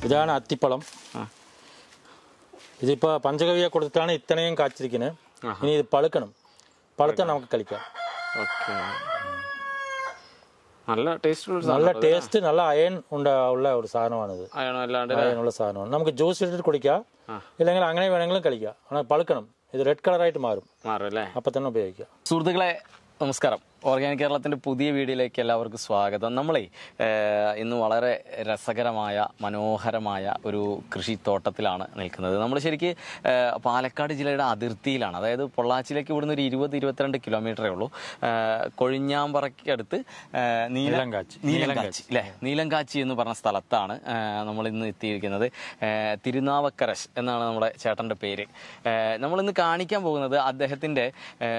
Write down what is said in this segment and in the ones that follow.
ഇതാണ് അത്തിപ്പഴം ആ. ഇതിപ്പോൾ പഞ്ചഗവ്യ കൊടുത്തിട്ടാണ് ഇത്രയും കാച്ചിരിക്കുന്നത് ഇനി ഇത് പഴുക്കണം പഴുത്താൽ നമുക്ക് കളിക്കാം ഓക്കെ നല്ല ടേസ്റ്റ് ഉള്ള നല്ല ടേസ്റ്റ് നല്ല അയൺ ഉണ്ട ഉള്ള ഒരു സാധനമാണിത് ആണോ അല്ലാണ്ട് അയണുള്ള സാധനമാണ് നമുക്ക് ജ്യൂസ് ഇട്ടിട്ട് കുടിക്കാം ഇല്ലെങ്കിൽ അങ്ങനെ വേണമെങ്കിലും കളിക്കാം ஆனால் പഴുക്കണം ഇത് റെഡ് കളറായിട്ട് മാറും മാറും അല്ലേ അപ്പം തന്നെ ഉപയോഗിക്കാം സുഹൃത്തുക്കളെ നമസ്കാരം ഓർഗാനിക് കേരളത്തിന്റെ പുതിയ വീഡിയോയിലേക്ക് എല്ലാവർക്കും സ്വാഗതം നമ്മളെ ഏഹ്, ഇന്ന് വളരെ രസകരമായ മനോഹരമായ ഒരു കൃഷിത്തോട്ടത്തിലാണ് നിൽക്കുന്നത് നമ്മൾ ശരിക്ക് ഏഹ്, പാലക്കാട് ജില്ലയുടെ അതിർത്തിയിലാണ് അതായത് പൊള്ളാച്ചിയിലേക്ക് ഇവിടുന്ന് ഒരു ഇരുപത് ഇരുപത്തിരണ്ട് കിലോമീറ്ററേ ഉള്ളൂ ഏഹ്, കൊഴിഞ്ഞാമ്പറയ്ക്ക് അടുത്ത് ഏഹ്, നീല നീലങ്കാച്ചി. നീലങ്കാച്ചി അല്ലേ നീലങ്കാച്ചി എന്ന് പറഞ്ഞ സ്ഥലത്താണ് നമ്മൾ ഇന്ന് എത്തിയിരിക്കുന്നത് ഏഹ്, തിരുനാവക്കരശ് എന്നാണ് നമ്മുടെ ചേട്ടൻ്റെ പേര് ഏഹ്, നമ്മളിന്ന് കാണിക്കാൻ പോകുന്നത് അദ്ദേഹത്തിൻ്റെ ഏഹ്,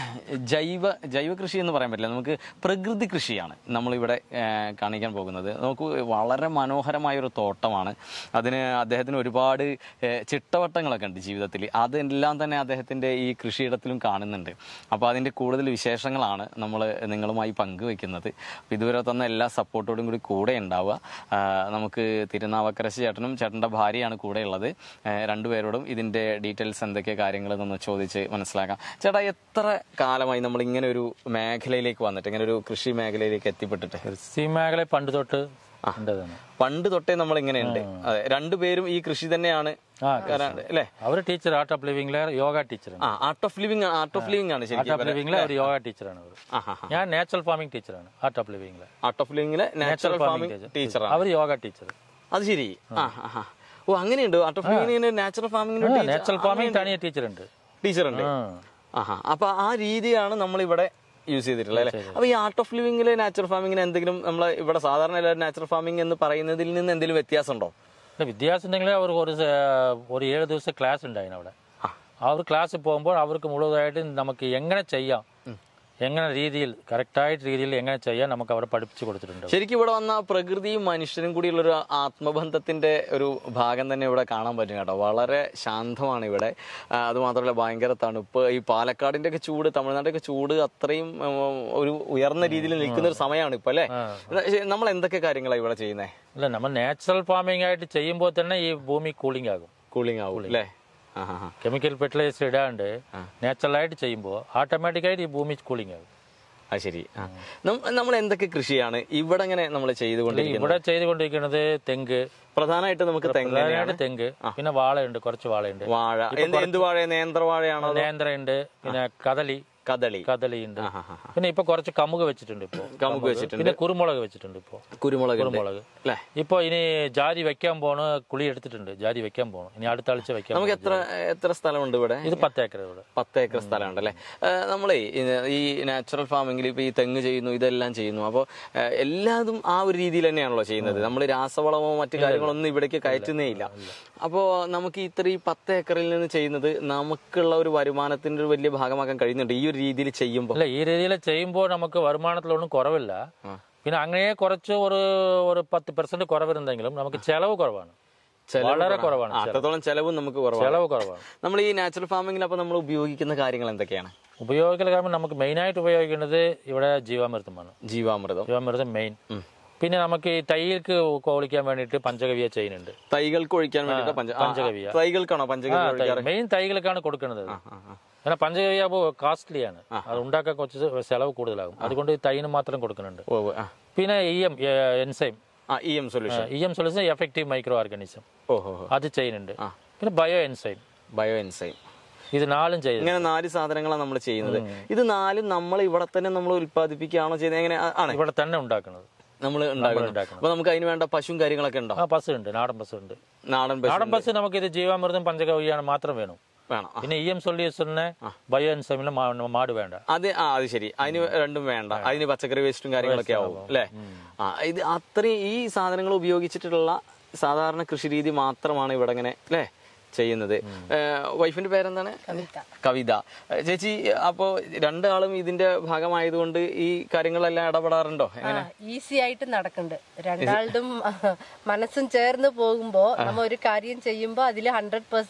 ജൈവ ജൈവ കൃഷി എന്ന് പറയാൻ പറ്റില്ല നമുക്ക് പ്രകൃതി കൃഷിയാണ് നമ്മളിവിടെ ഏഹ്, കാണിക്കാൻ പോകുന്നത് നമുക്ക് വളരെ മനോഹരമായ ഒരു തോട്ടമാണ് അതിന് അദ്ദേഹത്തിന് ഒരുപാട് ഏഹ്, ചിട്ടവട്ടങ്ങളൊക്കെ ഉണ്ട് ജീവിതത്തിൽ അതെല്ലാം തന്നെ അദ്ദേഹത്തിൻ്റെ ഈ കൃഷിയിടത്തിലും കാണുന്നുണ്ട് അപ്പോൾ അതിൻ്റെ കൂടുതൽ വിശേഷങ്ങളാണ് നമ്മൾ നിങ്ങളുമായി പങ്കുവെക്കുന്നത് അപ്പോൾ ഇതുവരെ തന്ന എല്ലാ സപ്പോർട്ടോടും കൂടി കൂടെ ഉണ്ടാവുക ആ, നമുക്ക് തിരുനാവക്കരശ് ചേട്ടനും ചേട്ടൻ്റെ ഭാര്യയാണ് കൂടെ ഉള്ളത് ഏഹ്, രണ്ടുപേരോടും ഇതിൻ്റെ ഡീറ്റെയിൽസ് എന്തൊക്കെ കാര്യങ്ങളെന്നൊന്ന് ചോദിച്ച് മനസ്സിലാക്കാം ചേട്ടാ എത്ര കാലമായി നമ്മൾ ഇങ്ങനെ ഒരു മേഖലയിലേക്ക് വന്നിട്ട് ഇങ്ങനെ ഒരു കൃഷി മേഖലയിലേക്ക് എത്തിപ്പെട്ടിട്ട് കൃഷി മേഖല പണ്ട് തൊട്ട് ഉണ്ടതാണ് പണ്ട് തൊട്ടേ നമ്മൾ ഇങ്ങനെയുണ്ട് അതെ രണ്ടുപേരും ഈ കൃഷി തന്നെയാണ് ആ കാരണം അല്ലേ അവർ ടീച്ചർ ആർട്ട് ഓഫ് ലിവിംഗിലെ യോഗ ടീച്ചറാണ് ആ art of living art of living ആണ് ആർട്ട് ശരിക്കും ഓഫ് ലിവിംഗിലെ അവർ യോഗ ടീച്ചറാണ് അവർ ആ ഹാ ഞാൻ നാച്ചുറൽ ഫാമിംഗ് ടീച്ചറാണ് ആർട്ട് ഓഫ് ലിവിംഗിലെ ആർട്ട് ഓഫ് ലിവിംഗിലെ നാച്ചുറൽ ഫാമിംഗ് ടീച്ചറാണ് അവർ യോഗ ടീച്ചർ അത് ശരി ആ ആ, ആ. ഓ അങ്ങനെയുണ്ട് ആർട്ട് ഓഫ് ലിവിംഗിന് നാച്ചുറൽ ഫാമിംഗിന് നാച്ചുറൽ ഫാമിംഗ് തനിയെ ടീച്ചർ ഉണ്ട് ടീച്ചർ ഉണ്ട് ആ. ആഹാ അപ്പൊ ആ രീതിയാണ് നമ്മൾ ഇവിടെ യൂസ് ചെയ്തിട്ടുള്ളത് അല്ലേ അപ്പൊ ഈ ആർട്ട് ഓഫ് ലിവിംഗിലെ നാച്ചുറൽ ഫാമിങ്ങിന് എന്തെങ്കിലും നമ്മൾ ഇവിടെ സാധാരണ എല്ലാവരും നാച്ചുറൽ ഫാമിംഗ് എന്ന് പറയുന്നതിൽ നിന്ന് എന്തെങ്കിലും വ്യത്യാസം ഉണ്ടോ ഇല്ല, വിദ്യാഭ്യാസം ഉണ്ടെങ്കിൽ അവർക്ക് ഒരു സ- ഒരു ഏഴ് ദിവസം ക്ലാസ് ഉണ്ടായിരുന്നു അവിടെ ആ ഒരു ക്ലാസ് പോകുമ്പോൾ അവർക്ക് മുഴുവതായിട്ട് നമുക്ക് എങ്ങനെ ചെയ്യാം എങ്ങനെ രീതിയിൽ കറക്റ്റായിട്ട് രീതിയിൽ എങ്ങനെ ചെയ്യാൻ നമുക്ക് അവരെ പഠിപ്പിച്ചു കൊടുത്തിട്ടുണ്ട് ശരിക്കും ഇവിടെ വന്ന പ്രകൃതിയും മനുഷ്യനും കൂടിയുള്ള ഒരു ആത്മബന്ധത്തിന്റെ ഒരു ഭാഗം തന്നെ ഇവിടെ കാണാൻ പറ്റും കേട്ടോ വളരെ ശാന്തമാണ് ഇവിടെ ആ, അത് മാത്രമല്ല ഭയങ്കര തണുപ്പ് ഈ പാലക്കാടിന്റെ ഒക്കെ ചൂട് തമിഴ്നാടിന്റെ ഒക്കെ ചൂട് അത്രയും ഉം, ഒരു ഉയർന്ന രീതിയിൽ നിൽക്കുന്ന ഒരു സമയമാണ് ഇപ്പൊ അല്ലേ നമ്മൾ എന്തൊക്കെ കാര്യങ്ങളാണ് ഇവിടെ ചെയ്യുന്നത് അല്ല നമ്മൾ നാച്ചുറൽ ഫാമിംഗ് ആയിട്ട് ചെയ്യുമ്പോൾ തന്നെ ഈ ഭൂമി കൂളിംഗ് ആകും കൂളിംഗ് ആവും അല്ലേ ആ ഹാ ഹാ കെമിക്കൽ ഫെർട്ടിലൈസർ ഇടാണ്ട് നാച്ചുറലായിട്ട് ചെയ്യുമ്പോൾ ഓട്ടോമാറ്റിക്കായിട്ട് ഈ ഭൂമി കൂളിംഗ് ആകും അത് ശരി ആ. നം- നമ്മൾ എന്തൊക്കെ കൃഷിയാണ് ഇവിടെ ഇങ്ങനെ നമ്മൾ ചെയ്തുകൊണ്ടിരിക്കുന്നത് ഇവിടെ ചെയ്തുകൊണ്ടിരിക്കുന്നത് തെങ്ങ് പ്രധാനമായിട്ട് നമുക്ക് തെങ്ങ് പ്രധാനമായിട്ട് തെങ്ങ് പിന്നെ വാഴയുണ്ട് കുറച്ച് വാഴയുണ്ട് വാഴ എന്ത് എന്ത് വാഴ നേന്ത്രവാഴയാണോ അതോ നേന്ത്രയുണ്ട് പിന്നെ കദളി കദളി കദളി ഉണ്ട് ആ, ആ, പിന്നെ ഇപ്പൊ കുറച്ച് കമുക് വെച്ചിട്ടുണ്ട് ഇപ്പൊ കമുക് വെച്ചിട്ടുണ്ട് പിന്നെ കുരുമുളക് വെച്ചിട്ടുണ്ട് ഇപ്പൊ കുരുമുളക് കുരുമുളക് അല്ലേ ഇപ്പൊ ഇനി ജാതി വെക്കാൻ പോണ് കുളി എടുത്തിട്ടുണ്ട് ജാതി വെക്കാൻ പോണു ഇനി അടുത്ത ആഴ്ച വെക്കാൻ നമുക്ക് എത്ര എത്ര സ്ഥലമുണ്ട് ഇവിടെ ഇത് പത്ത് ഏക്കർ ഇവിടെ പത്ത് ഏക്കർ സ്ഥലമുണ്ട് അല്ലേ നമ്മളെ ഈ നാച്ചുറൽ ഫാമിംഗിൽ ഇപ്പൊ ഈ തെങ്ങ് ചെയ്യുന്നു ഇതെല്ലാം ചെയ്യുന്നു അപ്പോൾ എല്ലാതും ആ ഒരു രീതിയിൽ തന്നെയാണല്ലോ ചെയ്യുന്നത് നമ്മൾ രാസവളമോ മറ്റു കാര്യങ്ങളോ ഒന്നും ഇവിടേക്ക് കയറ്റുന്നേ ഇല്ല അപ്പോൾ നമുക്ക് ഇത്ര ഈ പത്ത് ഏക്കറിൽ നിന്ന് ചെയ്യുന്നത് നമുക്കുള്ള ഒരു വരുമാനത്തിന്റെ ഒരു വലിയ ഭാഗമാക്കാൻ കഴിയുന്നുണ്ട് ഈ ഒരു രീതിയിൽ ചെയ്യുമ്പോൾ അല്ല ഈ രീതിയിൽ ചെയ്യുമ്പോൾ നമുക്ക് വരുമാനത്തിലൊന്നും കുറവില്ല പിന്നെ അങ്ങനെ കുറച്ച് ഒരു ഒരു പത്ത് പെർസെന്റ് കുറവുണ്ടെങ്കിലും നമുക്ക് ചെലവ് കുറവാണ് വളരെ കുറവാണ് ആ, അത്രത്തോളം ചെലവും നമുക്ക് കുറവാണ് ചെലവ് കുറവാണ് നമ്മൾ ഈ നാച്ചുറൽ ഫാമിംഗിൽ അപ്പോൾ നമ്മൾ ഉപയോഗിക്കുന്ന കാര്യങ്ങൾ എന്തൊക്കെയാണ് ഉപയോഗിക്കൽ കാരണം നമുക്ക് മെയിനായിട്ട് ഉപയോഗിക്കേണ്ടത് ഇവിടെ ജീവാമൃതമാണ് ജീവാമൃതം ജീവാമൃതം മെയിൻ പിന്നെ നമുക്ക് ഈ തൈക്ക് കോളിക്കാൻ വേണ്ടിയിട്ട് പഞ്ചഗവ്യ ചെയ്യുന്നുണ്ട് തൈകൾക്ക് ഒഴിക്കാൻ വേണ്ടിയിട്ട് പഞ്ച ആ, പഞ്ചഗവ്യ. തൈകൾക്കാണോ പഞ്ചഗവ്യ ഒഴിക്കാറ് മെയിൻ തൈകൾക്കാണ് കൊടുക്കുന്നത് അത്. ആ, ആ. കാരണം പഞ്ചഗവ്യ അപ്പോൾ കോസ്റ്റ്ലിയാണ് അത് ഉണ്ടാക്കാൻ കുറച്ച് ചെലവ് കൂടുതലാകും അതുകൊണ്ട് ഈ തൈന് മാത്രം കൊടുക്കുന്നുണ്ട് ഓ ഓ, ആ പിന്നെ ഇ എം എൻസൈം ആ E M solution E M solution effective microorganism ഓഹോ അത് ചെയ്യുന്നുണ്ട് പിന്നെ ബയോ എൻസൈം ബയോ എൻസൈം ഇത് നാലും ചെയ്യുന്നത് ഇങ്ങനെ നാല് സാധനങ്ങളാണ് നമ്മൾ ചെയ്യുന്നത് ഇത് നാലും നമ്മൾ ഇവിടെ തന്നെ നമ്മൾ ഉൽപ്പാദിപ്പിക്കുകയാണോ ചെയ്യുന്നത് എങ്ങനെ ആ- ആണ് ഇവിടെ തന്നെ ഉണ്ടാക്കുന്നത് നമ്മൾ ഉണ്ടാക്കുന്നത് ഉണ്ടാക്കുന്നത്. അപ്പൊ നമുക്ക് അതിന് വേണ്ട പശുവും കാര്യങ്ങളൊക്കെ ഉണ്ടോ ആ ബസ് ഉണ്ട് നാടൻ ബസ് ഉണ്ട് നാടൻ പശു നാടൻ ബസ് നമുക്ക് ഇത് ജീവാമൃതം പഞ്ചഗവ്യാണ് മാത്രം വേണം വേണം ആ. പിന്നെ ഇ എം സൊല്യൂഷന് ബയോ എൻസൈമിന് മാട് വേണ്ട അത് ആ അത് ശരി അതിന് രണ്ടും വേണ്ട അതിന് പച്ചക്കറി വേസ്റ്റും കാര്യങ്ങളൊക്കെ ആവും അല്ലേ ആ ഇത് അത്രയും ഈ സാധനങ്ങൾ ഉപയോഗിച്ചിട്ടുള്ള സാധാരണ കൃഷി രീതി മാത്രമാണ് ഇവിടെ ഇങ്ങനെ അല്ലേ ചെയ്യുന്നത് വൈഫിന്റെ പേരെന്താണ് കവിത ഏ, ചേച്ചി അപ്പോ രണ്ടാളും ഇതിന്റെ ഭാഗമായതുകൊണ്ട് ഈ കാര്യങ്ങളെല്ലാം ഇടപെടാറുണ്ടോ എങ്ങനെ ഈസി ആയിട്ട് നടക്കുന്നുണ്ട് രണ്ടാളും മനസ്സും ചേർന്ന് പോകുമ്പോ നമ്മ ഒരു കാര്യം ചെയ്യുമ്പോ അതിൽ ഹൺഡ്രഡ് പെർസെന്റ്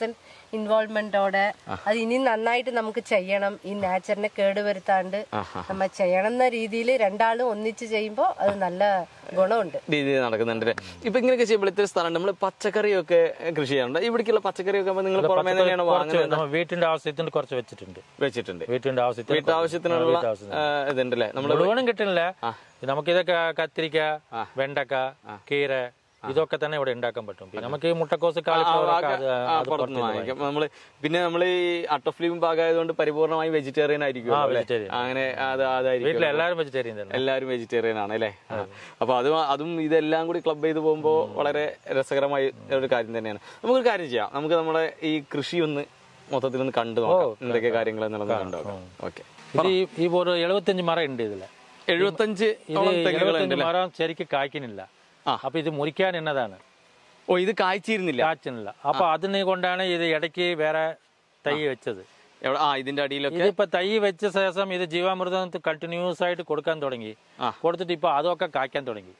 ഇൻവോൾവ്മെന്റോടെ അത് ഇനി നന്നായിട്ട് നമുക്ക് ചെയ്യണം ഈ നാച്ചറിനെ കേടുവരുത്താണ്ട് നമ്മ ചെയ്യണം എന്ന രീതിയിൽ രണ്ടാളും ഒന്നിച്ച് ചെയ്യുമ്പോൾ അത് നല്ല ഗുണമുണ്ട് രീതിയിൽ നടക്കുന്നുണ്ട് അല്ലേ? ഇപ്പൊ ഇങ്ങനെയൊക്കെ ചെയ്യുമ്പോൾ ഇത്തിരി സ്ഥലം നമ്മൾ പച്ചക്കറിയൊക്കെ കൃഷി ചെയ്യാറുണ്ട് ഇവിടേക്കുള്ള പച്ചക്കറിയൊക്കെ അപ്പൊ നിങ്ങൾ പുറമേ തന്നെയാണ് കുറച്ച് വാങ്ങുന്നത് നമ്മൾ വീട്ടിന്റെ ആവശ്യത്തിന് കുറച്ച് വെച്ചിട്ടുണ്ട് വെച്ചിട്ടുണ്ട് വീട്ടിന്റെ ആവശ്യത്തിന് വീട്ടാവശ്യത്തിനുള്ള ആ, ഇതുണ്ടല്ലേ നമ്മൾ മുഴുവനും കിട്ടുന്നില്ല നമുക്കിതൊക്കെ കത്തിരിക്ക വെണ്ടക്ക കീര ഇതൊക്കെ തന്നെ ഇവിടെ ഉണ്ടാക്കാൻ പറ്റും പിന്നെ നമുക്ക് ഈ മുട്ടക്കോസ് കാളിഫ്ലവർ ഒക്കെ അത് അത് പുറത്തുനിന്ന് വാങ്ങിക്കാം നമ്മള് പിന്നെ നമ്മൾ ഈ അട്ടോഫ്ലീം ഭാഗമായതുകൊണ്ട് പരിപൂർണമായി വെജിറ്റേറിയൻ ആയിരിക്കും അല്ലേ vegetarian. അങ്ങനെ അത് അതായിരിക്കും വീട്ടിൽ എല്ലാവരും വെജിറ്റേറിയൻ തന്നെ എല്ലാവരും വെജിറ്റേറിയൻ ആണ് അല്ലേ അപ്പൊ അത് അതും ഇതെല്ലാം കൂടി ക്ലബ് ചെയ്ത് പോകുമ്പോൾ വളരെ രസകരമായ ഒരു കാര്യം തന്നെയാണ് നമുക്കൊരു കാര്യം ചെയ്യാം നമുക്ക് നമ്മുടെ ഈ കൃഷി ഒന്ന് മൊത്തത്തിൽ ഒന്ന് കണ്ടു നോക്കാം എന്തൊക്കെ കാര്യങ്ങൾ എന്നുള്ളത് കണ്ടു നോക്കാം ഓക്കെ ഇത് ഈ- ഈ ഒരു എഴുപത്തഞ്ച് മരം ഉണ്ട് ഇതില് എഴുപത്തഞ്ച് ഇത് എഴുപത്തഞ്ച് മരം ശരിക്കും കായ്ക്കുന്നില്ല ആ. അപ്പൊ ഇത് മുറിക്കാൻ എന്നതാണ് ഓ ഇത് കായ്ച്ചിരുന്നില്ല കാച്ചുന്നില്ല അപ്പൊ അതിനെ കൊണ്ടാണ് ഇത് ഇടയ്ക്ക് വേറെ തൈ വെച്ചത് എവിടെ ആ ഇതിന്റെ അടിയിലൊക്കെ ഇതിപ്പോ തൈ വെച്ച ശേഷം ഇത് ജീവാമൃതം കണ്ടിന്യൂസ് ആയിട്ട് കൊടുക്കാൻ തുടങ്ങി ആ. കൊടുത്തിട്ട് ഇപ്പൊ അതൊക്കെ കായ്ക്കാൻ തുടങ്ങി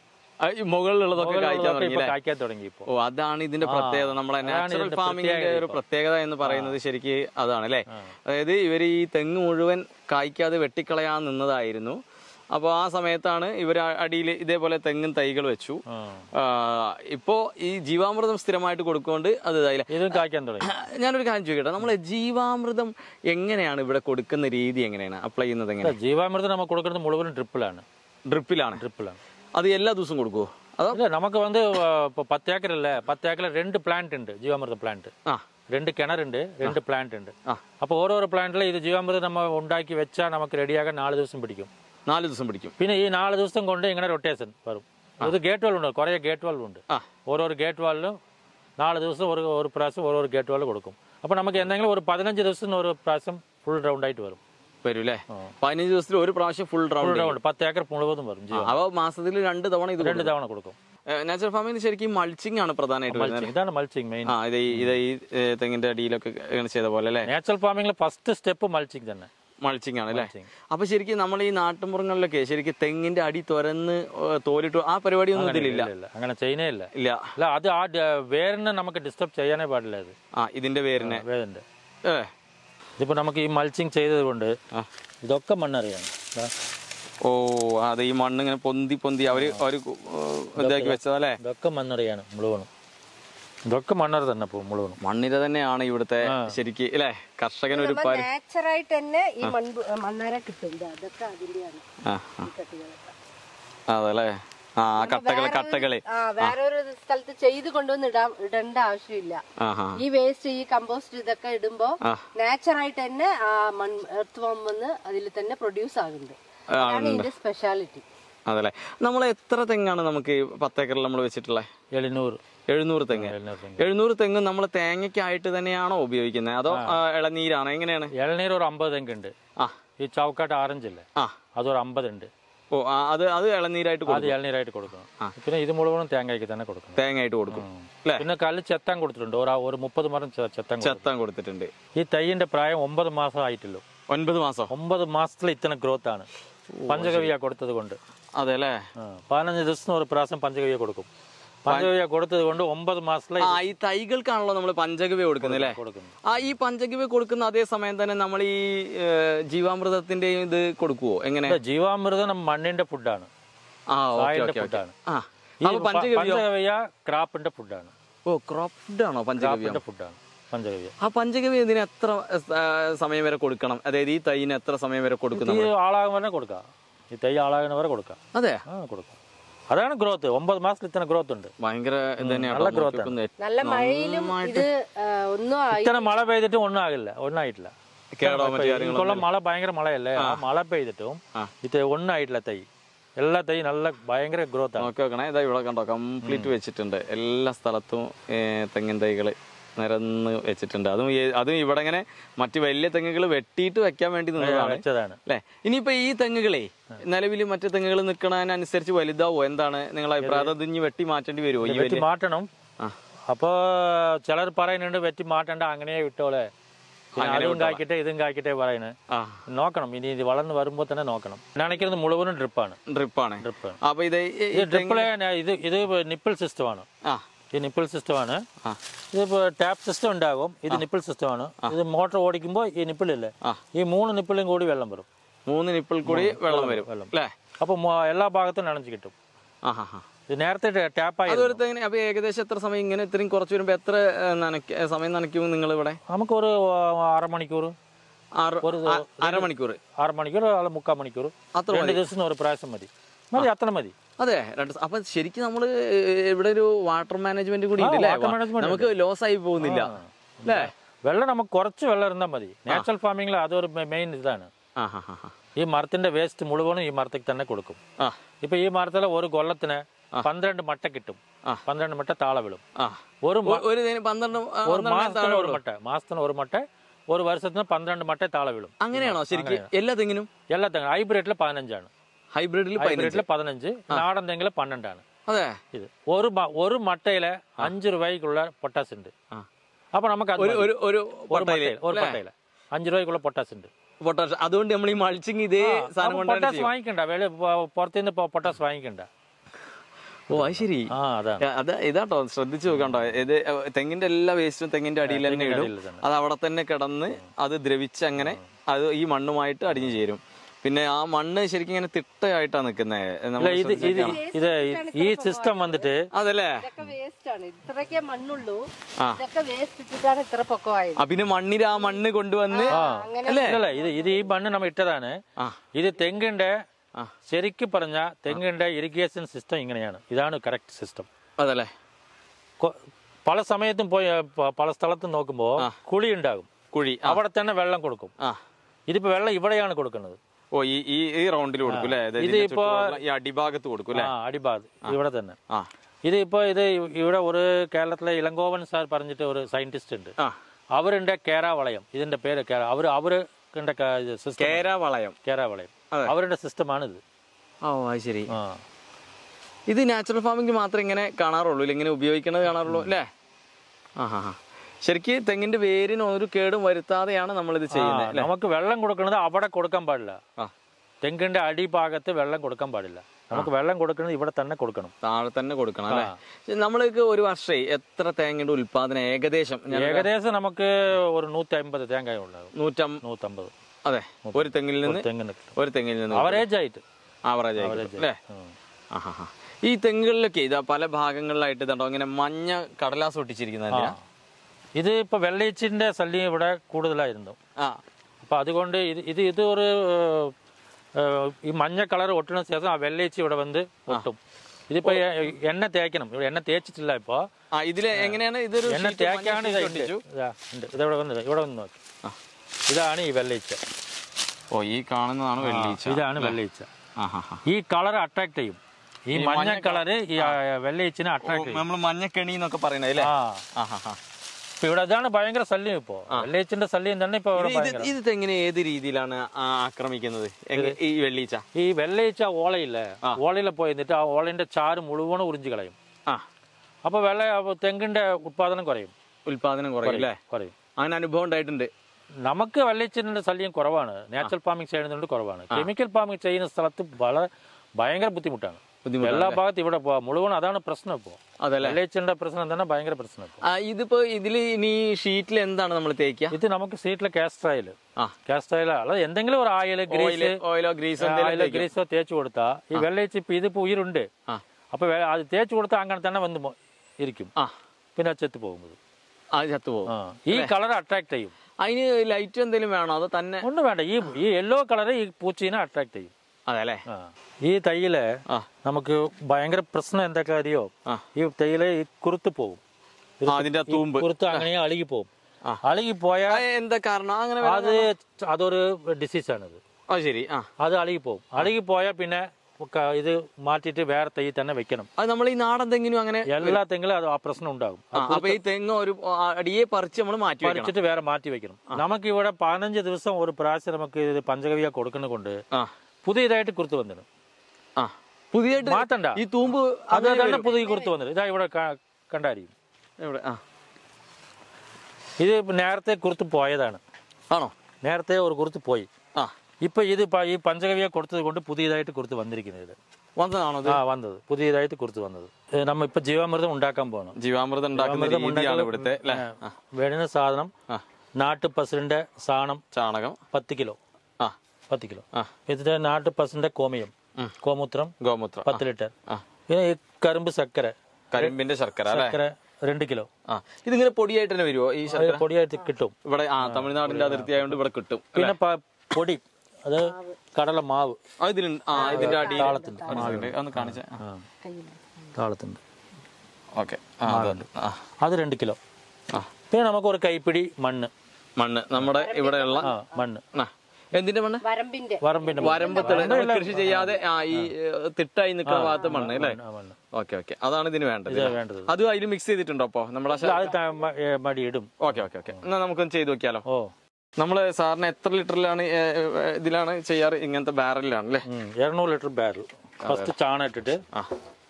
ആ, ഈ മുകളിലുള്ളതൊക്കെ കായ്ക്കാൻ മുകളിലുള്ളതൊക്കെ തുടങ്ങി ഇപ്പൊ കായ്ക്കാൻ തുടങ്ങി ഇപ്പൊ ഓ അതാണ് ഇതിന്റെ പ്രത്യേകത നമ്മളെ അതാണ് നാച്ചുറൽ ഇതിന്റെ ഫാമിങ്ങിന്റെ പ്രത്യേകത ഒരു പ്രത്യേകത എന്ന് പറയുന്നത് ശരിക്ക് അതാണ് അല്ലേ അതായത് ഇവർ ഈ തെങ്ങ് മുഴുവൻ കായ്ക്കാതെ വെട്ടിക്കളയാൻ നിന്നതായിരുന്നു അപ്പോൾ ആ സമയത്താണ് ഇവർ അടിയിൽ ഇതേപോലെ തെങ്ങും തൈകൾ വെച്ചു ആ. ആ, ഇപ്പോ ഈ ജീവാമൃതം സ്ഥിരമായിട്ട് കൊടുക്കൊണ്ട് അത് ഇതായില്ല ഇതും കായ്ക്കാൻ തുടങ്ങി ഞാനൊരു കാര്യം ചോദിക്കട്ടെ നമ്മളെ ജീവാമൃതം എങ്ങനെയാണ് ഇവിടെ കൊടുക്കുന്ന രീതി എങ്ങനെയാണ് അപ്ലൈ ചെയ്യുന്നത് എങ്ങനെ ജീവാമൃതം നമ്മൾ കൊടുക്കുന്നത് മുഴുവനും ട്രിപ്പിലാണ് ഡ്രിപ്പിലാണ് ട്രിപ്പിലാണ് അത് എല്ലാ ദിവസവും കൊടുക്കുവോ അതോ இல்ல நமக்கு வந்து அஹ், இப்போ பத்து ஏக்கர் இல்ல பத்து ஏக்கர்ல ரெண்டு பிளான்ட் உண்டு ஜீவாமிர்த பிளான்ட் ആ ரெண்டு கிணறு உண்டு ரெண்டு பிளான்ட் உண்டு ആ. அப்போ ஒரு ஒரு பிளான்ட்ல இது ஜீவாமிர்தம் நம்ம உண்டாக்கி வச்சா நமக்கு ரெடியாக நாலு ദിവസം പിടിക്കും നാല് ദിവസം പിടിക്കും പിന്നെ ഈ നാല് ദിവസം കൊണ്ട് ഇങ്ങനെ റൊട്ടേഷൻ വരും ഇത് ഗേറ്റ് വാൾ ഉണ്ട് കുറേ ഗേറ്റ് വാൾ ഉണ്ട് ആ ഓരോരോ ഗേറ്റ് വാളിലും നാല് ദിവസം ഒരു ഒരു പ്രാവശ്യം ഓരോരോ ഗേറ്റ് വാൾ കൊടുക്കും അപ്പോൾ നമുക്ക് എന്തെങ്കിലും ഒരു പതിനഞ്ച് ദിവസം ഒരു പ്രാവശ്യം ഫുൾ റൗണ്ട് ആയിട്ട് വരും വരും അല്ലേ പതിനഞ്ച് ദിവസത്തിൽ ഒരു പ്രാവശ്യം ഫുൾ ഫുൾ റൗണ്ട് റൗണ്ട് പത്ത് ഏക്കർ മുഴുവതും വരും ജീവ അപ്പൊ മാസത്തിൽ രണ്ട് തവണ ഇത് രണ്ട് തവണ കൊടുക്കും നാച്ചുറൽ ഫാമിംഗ് ശരിക്കും മൾച്ചിങ് ആണ് പ്രധാനമായിട്ട് വരുന്നത് മൾച്ചിങ് ഇതാണ് മൾച്ചിങ് മെയിൻ ആ ഇത് ഈ- ഇത് ഈ ഏ, തെങ്ങിന്റെ അടിയിലൊക്കെ ഇങ്ങനെ ചെയ്ത പോലെ അല്ലേ നാച്ചുറൽ ഫാമിംഗിൽ ഫസ്റ്റ് സ്റ്റെപ്പ് മൾച്ചിങ് തന്നെ മൾച്ചിങ് ആണ് അല്ലേ Mulching. അപ്പൊ ശരിക്കും നമ്മൾ ഈ നാട്ടുമ്പുറങ്ങളിലൊക്കെ ശരിക്കും തെങ്ങിന്റെ അടി തുറന്ന് ഏ, തോലിട്ട് ആ പരിപാടിയൊന്നും ഇതിലില്ല ഇല്ല ഇല്ല അങ്ങനെ ചെയ്യുന്നേ ഇല്ല ഇല്ല അല്ല അത് ആ ഡ- വേരിനെ നമുക്ക് ഡിസ്റ്റർബ് ചെയ്യാനേ പാടില്ല അത് ആ ഇതിന്റെ പേരിനെ വേരിന്റെ ഏ ഇതിപ്പോ നമുക്ക് ഈ മൾച്ചിങ് ചെയ്തത് കൊണ്ട് ആ. ഇതൊക്കെ മണ്ണറിയാണ് ദാ, ഓ അത് ഈ മണ്ണ് ഇങ്ങനെ പൊന്തി പൊന്തി അവര് അവര് കു- ഏ, ഇതാക്കി വെച്ചതല്ലേ ഇതൊക്കെ മണ്ണറിയാണ് മുഴുവനും ഇതൊക്കെ മണ്ണറ തന്നെ പോ മുഴുവനും മണ്ണിര തന്നെയാണ് ഇവിടുത്തെ ശരിക്ക് അല്ലേ കർഷകൻ ഒരു പരി നാച്ചുറായിട്ട് തന്നെ ഈ മൺപു മണ്ണര കിട്ടും ഇത് അതൊക്കെ അതിന്റെയാണ് ആ ആ. ഈ കട്ടികളൊക്കെ അതല്ലേ ആ കട്ടകള് കട്ടകള് ആ വേറൊരു സ്ഥലത്ത് ചെയ്ത് കൊണ്ടുവന്ന് ഇടാൻ ഇടേണ്ട ആവശ്യമില്ല ആ ആ ഈ വേസ്റ്റ് ഈ കമ്പോസ്റ്റ് ഇതൊക്കെ ഇടുമ്പോ ആ. നാച്ചുറായിട്ട് തന്നെ ആ മൺ എർത്ത് ഫോം വന്ന് അതിൽ തന്നെ പ്രൊഡ്യൂസ് ആകുന്നുണ്ട് അതാണ് ഇതിന്റെ സ്പെഷ്യാലിറ്റി അതല്ലേ നമ്മൾ എത്ര തെങ്ങാണ് നമുക്ക് ഈ പത്തേക്കറിൽ നമ്മൾ വെച്ചിട്ടുള്ളത് എഴുന്നൂറ് എഴുന്നൂറ് തെങ്ങ് എഴുന്നൂറ് തെങ്ങ്. എഴുന്നൂറ് തെങ്ങ് നമ്മൾ തേങ്ങയ്ക്കായിട്ട് തന്നെയാണോ ഉപയോഗിക്കുന്നത് അതോ ആ, ഇളനീരാണോ എങ്ങനെയാണ് ഇളനീർ ഒരു അമ്പത് തെങ്ങുണ്ട് ആ ഈ ചൗക്കാട്ട് ആറഞ്ച് ഇല്ലേ ആ അതൊരു അമ്പത് ഉണ്ട് ഓ ആ, അത് അത് ഇളനീരായിട്ട് അത് കൊടുക്കും ഇളനീരായിട്ട് കൊടുക്കണം പിന്നെ ഇത് മുഴുവനും തേങ്ങയ്ക്ക് തന്നെ കൊടുക്കണം തേങ്ങയായിട്ട് കൊടുക്കും അല്ലേ പിന്നെ കല്ല് ചെത്താൻ കൊടുത്തിട്ടുണ്ട് ഒരു ഒരു മുപ്പത് മരം ചെ- ചെത്താൻ കൊടുത്തു. ചെത്താൻ കൊടുത്തിട്ടുണ്ട് ഈ തൈയിന്റെ പ്രായം ഒമ്പത് മാസം ആയിട്ടുള്ളൂ ഒൻപത് മാസം ഒമ്പത് മാസത്തിൽ ഇത്തന ഗ്രോത്ത് ആണ് പഞ്ചഗവിയ കൊടുത്തത് കൊണ്ട് അതെ അല്ലേ ആ, പതിനഞ്ച് ദിവസം ഒരു പ്രാവശ്യം പഞ്ചഗവിയ കൊടുക്കും പഞ്ചഗവിയ കൊടുത്തത് കൊണ്ട് ഒമ്പത് മാസത്തിലെ ആ ഈ തൈകൾക്കാണല്ലോ നമ്മൾ പഞ്ചഗവ്യ കൊടുക്കുന്നത് അല്ലേ കൊടുക്കുന്നു ആ ഈ പഞ്ചഗവ്യ കൊടുക്കുന്ന അതേ സമയം തന്നെ നമ്മൾ ഈ ഏ, ജീവാമൃതത്തിന്റെ ഇത് കൊടുക്കുവോ എങ്ങനെ ഇത് ജീവാമൃതം നമ്മ മണ്ണിന്റെ ഫുഡാണ് ആ ഓക്കെ സായന്റെ ഓക്കെ ഓക്കെ ഫുഡാണ് ആ ഈ അപ്പൊ പഞ്ചഗവ്യ പഞ്ചഗവിയ ക്രാപ്പിന്റെ ഫുഡാണ് ഓ ക്രോപ്പ് ഫുഡാണോ പഞ്ചഗവ്യ ക്രാപ്പിന്റെ ഫുഡാണ് പഞ്ചഗവിയ ആ പഞ്ചഗവ്യ ഇതിന് എത്ര ആ, സമയം വരെ കൊടുക്കണം അതായത് ഈ തൈന് എത്ര സമയം വരെ കൊടുക്കണം ഈ ആളാകും വരെ കൊടുക്കാം ഈ തൈ ആളാകുന്ന വരെ കൊടുക്കാം അതെ ആ കൊടുക്കാം അതാണ് ഗ്രോത്ത് ഒമ്പത് മാസത്തിൽ ഇത്തന ഗ്രോത്ത് ഉണ്ട് ഭയങ്കര ഇത് തന്നെയാണ് നല്ല കേട്ടോ. growth നോക്കിയപ്പോൾ ഏറ്റവും നല്ല മഴയിലും ഇത് ആ, ഒന്നും ആയി ഇത്തന മഴ പെയ്തിട്ടും ഒന്നും ആകില്ല ഒന്നായിട്ടില്ല കേടോ മറ്റു ഇക്കൊള്ള മഴ ഭയങ്കര മഴയല്ലേ ആ മഴ പെയ്തിട്ടും ആ. ഇത് ഒന്നായിട്ടില്ല തൈ എല്ലാ തൈ നല്ല ഭയങ്കര ഗ്രോത്ത് ആണ് നോക്കി നോക്കണേ ഇതാ ഇവിടെ കണ്ടോ കംപ്ലീറ്റ് വെച്ചിട്ടുണ്ട് എല്ലാ സ്ഥലത്തും ഏ, തെങ്ങിൻ തൈകള് നിരന്ന് വെച്ചിട്ടുണ്ട് അതും ഈ- അതും ഇവിടെ ഇങ്ങനെ മറ്റു വലിയ തെങ്ങുകൾ വെട്ടിയിട്ട് വെക്കാൻ വേണ്ടി നിന്നതാണ് വെച്ചതാണ് അല്ലേ ഇനിയിപ്പോ ഈ തെങ്ങുകളെ നിലവിൽ മറ്റു തെങ്ങുകൾ നിൽക്കണതിനനുസരിച്ച് വലുതാവോ എന്താണ് നിങ്ങളെ അഭിപ്രായം അത് ഇനി വെട്ടി മാറ്റേണ്ടി വരുമോ ഈ വെറ്റി വലിയ മാറ്റണം ആ. അപ്പോ ചിലർ പറയുന്നുണ്ട് വെറ്റി മാറ്റണ്ട അങ്ങനെ വിട്ടോളെ പിന്നെ അതും കായ്ക്കട്ടെ ഇതും കായ്ക്കട്ടെ പറയുന്നത് ആ നോക്കണം ഇനി ഇത് വളർന്ന് വരുമ്പോൾ തന്നെ നോക്കണം നനയ്ക്കുന്നത് മുഴുവനും ഡ്രിപ്പാണ് ഡ്രിപ്പാണ് ഡ്രിപ്പ് അപ്പൊ ഇത് ഈ- ഇത് ഡ്രിപ്പിലെ ഇത് ഇത് നിപ്പിൾ സിസ്റ്റമാണ് ആ ഇത് നിപ്പിൾ സിസ്റ്റമാണ് ആ ഇതിപ്പോൾ ടാപ്പ് സിസ്റ്റം ഉണ്ടാകും ഇത് നിപ്പിൾ സിസ്റ്റമാണ് ഇത് മോട്ടോർ ഓടിക്കുമ്പോൾ ഈ നിപ്പിളില്ലേ ആ. ഈ മൂന്ന് നിപ്പിളും കൂടി വെള്ളം വരും മൂന്ന് നിപ്പിൾ കൂടി വെള്ളം വരും വെള്ളം. അല്ലേ അപ്പോൾ എല്ലാ ഭാഗത്തും നനഞ്ഞ് കിട്ടും ആ ഹാ ഹാ ഇത് നേരത്തെ ടാപ്പായി അതൊരു എങ്ങനെ അപ്പൊ ഏകദേശം എത്ര സമയം ഇങ്ങനെ ഇത്രയും കുറച്ച് വരുമ്പോ എത്ര ഏ, നനയ്ക്ക ഏ, സമയം നനയ്ക്കും നിങ്ങൾ ഇവിടെ നമുക്കൊരു അരമണിക്കൂർ ആറ് ഒരു ആ- അരമണിക്കൂർ ആറ് മണിക്കൂർ അല്ല മുക്കാൽ മണിക്കൂർ അത്ര രണ്ട് ദിവസം ഒരു പ്രാവശ്യം മതി മതി അത്ര മതി അതെ രണ്ട് സ- അപ്പൊ ശരിക്കും നമ്മള് ഇവിടെ ഒരു വാട്ടർ മാനേജ്മെന്റ് കൂടി ആ, ഉണ്ട് water management നമുക്ക് ലോസ് ആയി പോകുന്നില്ല അല്ലേ വെള്ളം നമുക്ക് കുറച്ച് വെള്ളം ഇരുന്നാൽ മതി നാച്ചുറൽ ഫാമിങ്ങിൽ അതൊരു മെയിൻ ഇതാണ് ആ ഹാ ഹാ ഹാ ഈ മരത്തിന്റെ വേസ്റ്റ് മുഴുവനും ഈ മരത്തേക്ക് തന്നെ കൊടുക്കും ആ ഇപ്പൊ ഈ മരത്തിൽ ഒരു കൊല്ലത്തിന് പന്ത്രണ്ട് മട്ട കിട്ടും ആ. പന്ത്രണ്ട് മട്ട താള വീഴും ആ ഒരു മ- ഒ- ഒരു ഇതിന് പന്ത്രണ്ട് ആ, ഒരു പന്ത്രണ്ട് മാസത്തിന് താഴെ ഒരു മട്ട മാസത്തിന് ഒരു മട്ട ഒരു വർഷത്തിന് പന്ത്രണ്ട് മട്ട താള വീഴും അങ്ങനെയാണോ ശരിക്കും എല്ലാ തെങ്ങിനും എല്ലാ തെങ്ങ് ഹൈബ്രിഡിൽ പതിനഞ്ചാണ് ഹൈബ്രിഡിൽ പതിനഞ്ച് ഹൈബ്രിഡിൽ പതിനഞ്ച് നാടൻ തെങ്ങിൽ പന്ത്രണ്ടാണ് അതെ ഇത് ഒരു മ- ഒരു മട്ടയില് അഞ്ച് രൂപയ്ക്കുള്ള പൊട്ടാസ് ഉണ്ട് ആ. അപ്പൊ നമുക്ക് അത് ഒരു മതി. ഒരു ഒരു ഒരു പട്ടയില് മട്ടയിൽ ഒരു പട്ടയില് അഞ്ച് രൂപയ്ക്കുള്ള പൊട്ടാസ് ഉണ്ട് പൊട്ടാഷ് അതുകൊണ്ട് നമ്മൾ ഈ മൾച്ചിങ് ഇതേ സാധനം കൊണ്ടാണ് പൊട്ടാസ് വാങ്ങിക്കണ്ട വെളി പുറത്തുനിന്ന് പൊട്ടാസ് വാങ്ങിക്കണ്ട ഓ അത് ശരി ആ അതാണ് ആ, അത് ഇതാട്ടോ ശ്രദ്ധിച്ചു നോക്കണ്ടോ ഇത് തെങ്ങിന്റെ എല്ലാ വേസ്റ്റും തെങ്ങിന്റെ അടിയിൽ തന്നെ ഇടും അടിയിൽ തന്നെ. അത് അവിടെ തന്നെ കിടന്ന് അത് ദ്രവിച്ച് അങ്ങനെ അത് ഈ മണ്ണുമായിട്ട് അടിഞ്ഞു ചേരും പിന്നെ ആ മണ്ണ് ശരിക്കും ഇങ്ങനെ തിട്ടയായിട്ടാ നിക്കുന്നത് ഇല്ല ഇത് ഇത് ഇത് ഈ സിസ്റ്റം വന്നിട്ട് അതല്ലേ ഇതൊക്കെ വേസ്റ്റ് ആണ് ഇത്രയൊക്കെ മണ്ണുള്ളൂ ആ. ഇതൊക്കെ വേസ്റ്റ് ഇട്ടിട്ടാണ് ഇത്ര പൊക്കമായത് ആ പിന്നെ മണ്ണിൽ ആ മണ്ണ് കൊണ്ടുവന്ന് അങ്ങനെ ഇല്ലല്ല ഇത് ഇത് ഈ മണ്ണ് നമ്മൾ ഇട്ടതാണ് ആ ഇത് തെങ്ങിന്റെ ആ. ശരിക്കും പറഞ്ഞ തെങ്ങിന്റെ ഇറിഗേഷൻ സിസ്റ്റം ഇങ്ങനെയാണ് ഇതാണ് കറക്റ്റ് സിസ്റ്റം അതല്ലേ പല സമയത്തും പോയി പ- പല സ്ഥലത്തും നോക്കുമ്പോൾ കുഴി ഉണ്ടാകും കുഴി ആ, അവിടെ തന്നെ വെള്ളം കൊടുക്കും ആ ഇതിപ്പോ വെള്ളം ഇവിടെയാണ് കൊടുക്കുന്നത് ഓ ഈ ഈ ഈ റൗണ്ടിൽ കൊടുക്കും അല്ലേ ഇത് ഇതിന്റെ ഇപ്പോ- ചുറ്റുമുള്ള ഈ അടിഭാഗത്ത് കൊടുക്കും അല്ലേ ആ അടിഭാഗത്ത് ഇവിടെ തന്നെ ആ ഇത് ഇപ്പോ ഇത് ഇവിടെ ഒരു കേരളത്തിലെ ഇളങ്കോവൻ സാർ പറഞ്ഞിട്ട് ഒരു സയന്റിസ്റ്റ് ഉണ്ട് ആ അവരുണ്ട് കേരാവളയം ഇതിന്റെ പേര് കേര അവര് അവര് സിസ്റ്റം കേര വളയം കേരാവളയം അതെ. അവരുടെ സിസ്റ്റമാണിത് ഓ അത് ശരി ആ ഇത് നാച്ചുറൽ ഫാമിംഗ് മാത്രമേ ഇങ്ങനെ കാണാറുള്ളൂ ഇല്ല ഇങ്ങനെ ഉപയോഗിക്കണത് കാണാറുള്ളൂ അല്ലേ ആ ഹാ ഹാ ശരിക്കും തെങ്ങിന്റെ വേരിന് ഒരു കേടും വരുത്താതെയാണ് നമ്മൾ ഇത് ചെയ്യുന്നത് അല്ലേ നമുക്ക് വെള്ളം കൊടുക്കുന്നത് അവിടെ കൊടുക്കാൻ പാടില്ല ആ തെങ്ങിന്റെ അടിഭാഗത്ത് വെള്ളം കൊടുക്കാൻ പാടില്ല നമുക്ക് വെള്ളം കൊടുക്കുന്നത് ഇവിടെ തന്നെ കൊടുക്കണം താഴെ തന്നെ കൊടുക്കണം അല്ലേ നമ്മൾക്ക് ഒരു വർഷേ എത്ര തേങ്ങയുടെ ഉൽപാദനം ഏകദേശം ഞാൻ ഏകദേശം നമുക്ക് ഒരു നൂറ്റി അമ്പത് തേങ്ങ ഉണ്ടാകും നൂറ്റം നൂറ്റമ്പത് അതെ ഒരു തെങ്ങിൽ നിന്ന് തെങ്ങിന് ഒരു തെങ്ങിൽ നിന്ന് അവറേജ് ആയിട്ട് ആവറേജ് ആയി കിട്ടും, അല്ലേ ഉം. ആ ഹാ ഹാ ഈ തെങ്ങുകളിലൊക്കെ ഇതാ പല ഭാഗങ്ങളിലായിട്ട് ഇതുണ്ടോ ഇങ്ങനെ മഞ്ഞ കടലാസ് ഒട്ടിച്ചിരിക്കുന്നത് എന്തിനാ? ഇത് ഇപ്പൊ വെള്ളയിച്ചിന്റെ ശല്യം ഇവിടെ കൂടുതലായിരുന്നു ആ അപ്പൊ അതുകൊണ്ട് ഇത് ഇത് ഇത് ഒരു ഏഹ്, ഏഹ്, ഈ മഞ്ഞ കളർ ഒട്ടിന ശേഷം ആ വെള്ളയിച്ചി ഇവിടെ വന്ന് ഒട്ടും ഇതിപ്പോ എ- എണ്ണ തേക്കണം ഇവിടെ എണ്ണ തേച്ചിട്ടില്ല ഇപ്പൊ ആ ഇതില് എങ്ങനെയാണ് ഇതൊരു എണ്ണ sheet മഞ്ഞ തേക്കാണ് sheet ഇത് ഒട്ടിച്ചു ഇതാ, ഉണ്ട് ഇതവിടെ വന്നത് ഇവിടെ വന്ന് നോക്കി ആ. ഇതാണ് ഈ വെള്ളയിച്ച ഓ ഈ കാണുന്നതാണ് വെള്ളീച്ച ഇതാണ് വെള്ളയിച്ച ആ ഹാ ഹാ ഈ കളർ അട്രാക്ട് ചെയ്യും ഈ മഞ്ഞ കളറ് ഈ ആ, വെള്ളയിച്ചിനെ അട്രാക്ട് ചെയ്യും നമ്മൾ മഞ്ഞക്കെണി എന്നൊക്കെ പറയുന്നത് അല്ലേ ആ ആ ഹാ ഹാ ഇപ്പൊ ഇവിടെ ഇതാണ് ഭയങ്കര ശല്യം ഇപ്പോ വെള്ളയിച്ചിന്റെ ശല്യം തന്നെ ഇപ്പൊ ഇവിടെ ഇത് ഭയങ്കര ഇത് തെങ്ങനെ ഏത് രീതിയിലാണ് ആ ആക്രമിക്കുന്നത് എങ്ങ- ഈ വെള്ളീച്ച ഈ വെള്ളയിച്ച ഓളയില്ലേ ഓളയിലെ പോയി എന്നിട്ട് ആ ഓളയിന്റെ ചാറ് മുഴുവനും ഉറിഞ്ചു കളയും ആ അപ്പൊ വെള്ള അപ്പൊ തെങ്ങിന്റെ ഉത്പാദനം കുറയും ഉൽപാദനം കുറയും അല്ലേ കുറയും അങ്ങനെ അനുഭവം ഉണ്ടായിട്ടുണ്ട് നമുക്ക് വെള്ളയിച്ചിന്റെ ശല്യം കുറവാണ് നാച്ചുറൽ ഫാമിംഗ് ചെയ്യുന്നതുകൊണ്ട് കുറവാണ് കെമിക്കൽ ഫാമിംഗ് ചെയ്യുന്ന സ്ഥലത്ത് വളരെ ഭയങ്കര ബുദ്ധിമുട്ടാണ് ബുദ്ധിമുട്ടാണ് എല്ലാ ഭാഗത്തും ഇവിടെ പോ- മുഴുവൻ അതാണ് പ്രശ്നം ഇപ്പോ അതല്ലേ വെള്ളയിച്ചിന്റെ പ്രശ്നം തന്നെ ഭയങ്കര പ്രശ്നം ഇപ്പോ ആ, ഇതിപ്പോ ഇതില് ഇനി ഷീറ്റിൽ എന്താണ് നമ്മൾ തേക്കുക ഇത് നമുക്ക് സീറ്റിലെ കാസ്റ്റർ ഓയിൽ ആ കാസ്റ്റർ ഓയിൽ അല്ലാതെ എന്തെങ്കിലും ഒരു ആയിൽ ഗ്രീസ് ഓയിലോ ഗ്രീസോ ആയിലോ ഗ്രീസോ തേച്ച് കൊടുത്താ ഈ വെള്ളയിച്ച് ഇപ്പൊ ഇതിപ്പോ ഉயிருണ്ട് ആ അപ്പൊ വെ- അത് തേച്ച് കൊടുത്താൽ അങ്ങനെ തന്നെ വന്ന് മൊ- ഇരിക്കും ആ പിന്നെ അത് ചെത്ത് പോകുന്നത് അത് ചത്തുപോകും ആ ഈ കളർ അട്രാക്ട് ചെയ്യും അതിന് ലൈറ്റ് എന്തെങ്കിലും വേണോ അത് തന്നെ ഒന്നും വേണ്ട ഈ ഈ യെല്ലോ കളർ ഈ പൂച്ചീനെ അട്രാക്ട് ചെയ്യും അതെ അല്ലേ ആ. ഈ തൈയില് ആ നമുക്ക് ഭയങ്കര പ്രശ്നം എന്തൊക്കെ അറിയോ ആ. ഈ തൈയില് ഈ കുറുത്ത് പോകും ആ, അതിന്റെ ആ തൂമ്പ് കുറുത്ത് അങ്ങനെ അഴുകി പോകും ആ. അഴുകി പോയാൽ ആ, എന്താ കാരണം അങ്ങനെ വരാൻ അത് അതൊരു ഡിസീസാണിത് ആ ശരി ആ അത് അഴുകി പോകും അഴുകി പോയാൽ പിന്നെ ക- ഇത് മാറ്റിയിട്ട് വേറെ തൈ തന്നെ വെക്കണം അത് നമ്മൾ ഈ നാടൻ തെങ്ങിനും അങ്ങനെ എല്ലാ തെങ്ങിലും അത് ആ പ്രശ്നം ഉണ്ടാകും ആ, അപ്പൊ ഈ തെങ്ങ് ഒരു ആ, അടിയെ പറിച്ച് നമ്മൾ മാറ്റി വെക്കണം പറിച്ചിട്ട് വേറെ മാറ്റി വെക്കണം നമുക്ക് ഇവിടെ പതിനഞ്ച് ദിവസം ഒരു പ്രാവശ്യം നമുക്ക് ഇത് പഞ്ചഗവ്യ കൊടുക്കുന്ന കൊണ്ട് ആ പുതിയതായിട്ട് കുറുത്ത് വന്നിടും ആ പുതിയതായിട്ട് മാറ്റണ്ട ഈ തൂമ്പ് അത് തന്നെ പുതിയ കുറുത്ത് വന്നിടും ഇതാ ഇവിടെ ക- കണ്ടായിരിക്കും എവിടെ ആ ഇത് നേരത്തെ കുറുത്ത് പോയതാണ് ആണോ നേരത്തെ ഒരു കുറുത്ത് പോയി ആ ഇപ്പൊ ഇത് പ- ഈ പഞ്ചഗവ്യ കൊടുത്തത് കൊണ്ട് പുതിയതായിട്ട് കുറുത്ത് വന്നിരിക്കുന്നത് ഇത് വന്നതാണോ ഇത് ആ വന്നത് പുതിയതായിട്ട് കുറിച്ച് വന്നത് ഏ, നമ്മ ഇപ്പൊ ജീവാമൃതം ഉണ്ടാക്കാൻ പോകണം ജീവാമൃതം ഉണ്ടാക്കുന്ന രീതിയാണ് ഇവിടുത്തെ അല്ലെ വേണ്ടുന്ന സാധനം ആ. നാട്ടു പസിന്റെ സാണം ചാണകം പത്ത് കിലോ ആ പത്ത് കിലോ ആ. ഇതിന്റെ നാട്ടു പസിന്റെ കോമിയം ഉം. കോമൂത്രം ഗോമൂത്രം പത്ത് ലിറ്റർ ആ. പിന്നെ ഈ കറുമ്പ് സക്കര കരിമ്പിന്റെ ശർക്കര അല്ലെ സക്കര രണ്ട് കിലോ ആ ഇതിങ്ങനെ പൊടിയായിട്ട് തന്നെ വരുമോ ഈ അത് ശർക്കര പൊടിയായിട്ട് കിട്ടും ഇവിടെ ആ തമിഴ്നാടിന്റെ അതിർത്തി ആയതുകൊണ്ട് ഇവിടെ കിട്ടും പിന്നെ പ- പൊടി അത് കടല മാവ് ആ ഇതിലുണ്ട് ആ ഇതിന്റെ അടിയിൽ അടിയിലുണ്ട്. ഒന്ന് കാണിച്ചേ ആ, താളത്തുണ്ട് ഓക്കെ ആ അതുണ്ട് ആ അത് രണ്ട് കിലോ ആ പിന്നെ നമുക്ക് ഒരു കൈപ്പിടി മണ്ണ് മണ്ണ് നമ്മുടെ ഇവിടെയുള്ള ആ മണ്ണ് ആ എന്തിന്റെ മണ്ണ് വരമ്പിന്റെ വറമ്പിന്റെ വരമ്പത്തില് നമ്മൾ കൃഷി ചെയ്യാതെ ആ ഈ ഏ, തിട്ടായി നിൽക്കുന്ന ഭാഗത്ത് മണ്ണ് അല്ലേ ആ മണ്ണ് ഓക്കെ ഓക്കെ അതാണ് ഇതിന് വേണ്ടത് ഇതാ വേണ്ടത് അത് അതിൽ മിക്സ് ചെയ്തിട്ടുണ്ടോ അപ്പൊ നമ്മുടെ ഇല്ല, അത് ത- മ- ഏ, മടി ഇടും ഓക്കെ ഓക്കെ ഓക്കെ എന്നാ നമുക്കൊന്ന് ചെയ്ത് നോക്കിയാലോ ഓ നമ്മള് സാറിന് എത്ര ലിറ്ററിലാണ് ഏ, ഏ, ഇതിലാണ് ചെയ്യാറ് ഇങ്ങനത്തെ ബാരലിലാണ് അല്ലേ ഉം, ഇരുന്നൂറ് ലിറ്റർ ബാരൽ ഫസ്റ്റ് ചാണകം ഇട്ടിട്ട് ആ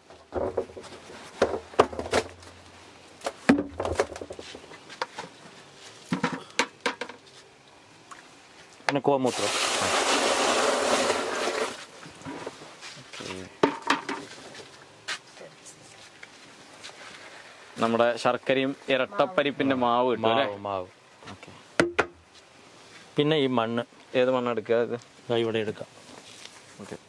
പിന്നെ കോമൂത്രം നമ്മുടെ ശർക്കരയും ഇരട്ടപ്പരിപ്പിന്റെ മാവ് കിട്ടും അല്ലേ മാവ് മാവ് ഓക്കെ പിന്നെ ഈ മണ്ണ് ഏത് മണ്ണ് എടുക്കുക ഇത് ദാ ഇവിടെ എടുക്കാം ഓക്കെ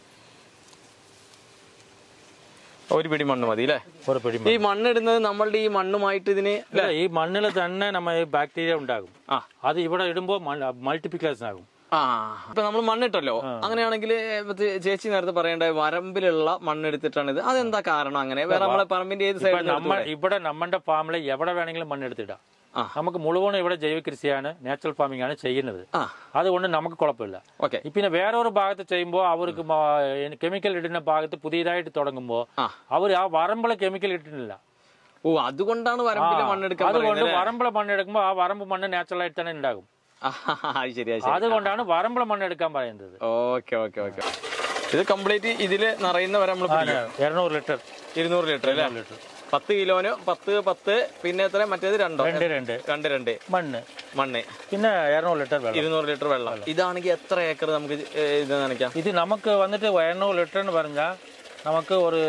ഒരു പിടി മണ്ണ് മതി അല്ലേ ഒരു പിടി ഈ മണ്ണ് ഇടുന്നത് നമ്മളുടെ ഈ മണ്ണുമായിട്ട് ഇതിന് ഇല്ല, ഈ മണ്ണിൽ തന്നെ നമ്മ ഈ ബാക്ടീരിയ ഉണ്ടാകും ആ അത് ഇവിടെ ഇടുമ്പോൾ മൾട്ടിപ്ലിക്കേഷൻ ആകും ആ ഇപ്പൊ നമ്മൾ മണ്ണിട്ടല്ലോ അങ്ങനെയാണെങ്കിൽ ചേച്ചി നേരത്തെ പറയേണ്ട വരമ്പിലുള്ള മണ്ണെടുത്തിട്ടാണ് ഇത് അതെന്താ കാരണം അങ്ങനെ വേറെ നമ്മളെ പറമ്പിന്റെ ഏത് ഇപ്പൊ സൈഡിൽ നമ്മ ഇവിടെ നമ്മുടെ ഫാമിൽ എവിടെ വേണമെങ്കിലും മണ്ണെടുത്തിടാം ആ. നമുക്ക് മുഴുവനും ഇവിടെ ജൈവ കൃഷിയാണ് നാച്ചുറൽ ഫാമിംഗ് ആണ് ചെയ്യുന്നത് ആ അതുകൊണ്ട് നമുക്ക് കുഴപ്പമില്ല ഓക്കെ പിന്നെ വേറെ ഒരു ഭാഗത്ത് ചെയ്യുമ്പോൾ അവർക്ക് കെമിക്കൽ ഇടുന്ന ഭാഗത്ത് പുതിയതായിട്ട് തുടങ്ങുമ്പോൾ ആ. അവർ ആ വറമ്പിള കെമിക്കൽ ഇട്ടിട്ടില്ല ഓ അതുകൊണ്ടാണ് വരമ്പിലെ മണ്ണെടുക്കാൻ അതുകൊണ്ട് പറയുന്നത് വറമ്പിള മണ്ണെടുക്കുമ്പോൾ ആ വറമ്പ് മണ്ണ് നാച്ചുറൽ ആയിട്ട് തന്നെ ഉണ്ടാകും ആ, അത് ശരി അത് ശരി അതുകൊണ്ടാണ് വറമ്പിള മണ്ണെടുക്കാൻ പറയുന്നത് ഓക്കെ ഓക്കെ ഓക്കെ ഇത് കംപ്ലീറ്റ് ഇതില് നിറയുന്ന വരെ നമ്മൾ ഇരുന്നൂറ് ലിറ്റർ ഇരുന്നൂറ് ലിറ്റർ അല്ലേ ലിറ്റർ പത്ത് കിലോന് പത്ത് പത്ത് പിന്നെ എത്ര മറ്റേത് രണ്ടോ രണ്ട് രണ്ട് രണ്ട് രണ്ട് മണ്ണ് മണ്ണ് പിന്നെ ഇരുന്നൂറ് ലിറ്റർ വെള്ളം ഇരുന്നൂറ് ലിറ്റർ വെള്ളം ഇതാണെങ്കിൽ എത്ര ഏക്കർ നമുക്ക് ഇത്, ഏ, ഇത് നനയ്ക്കാം ഇത് നമുക്ക് വന്നിട്ട് ഇരുന്നൂറ് ലിറ്റർ എന്ന് പറഞ്ഞാൽ നമുക്ക് ഒരു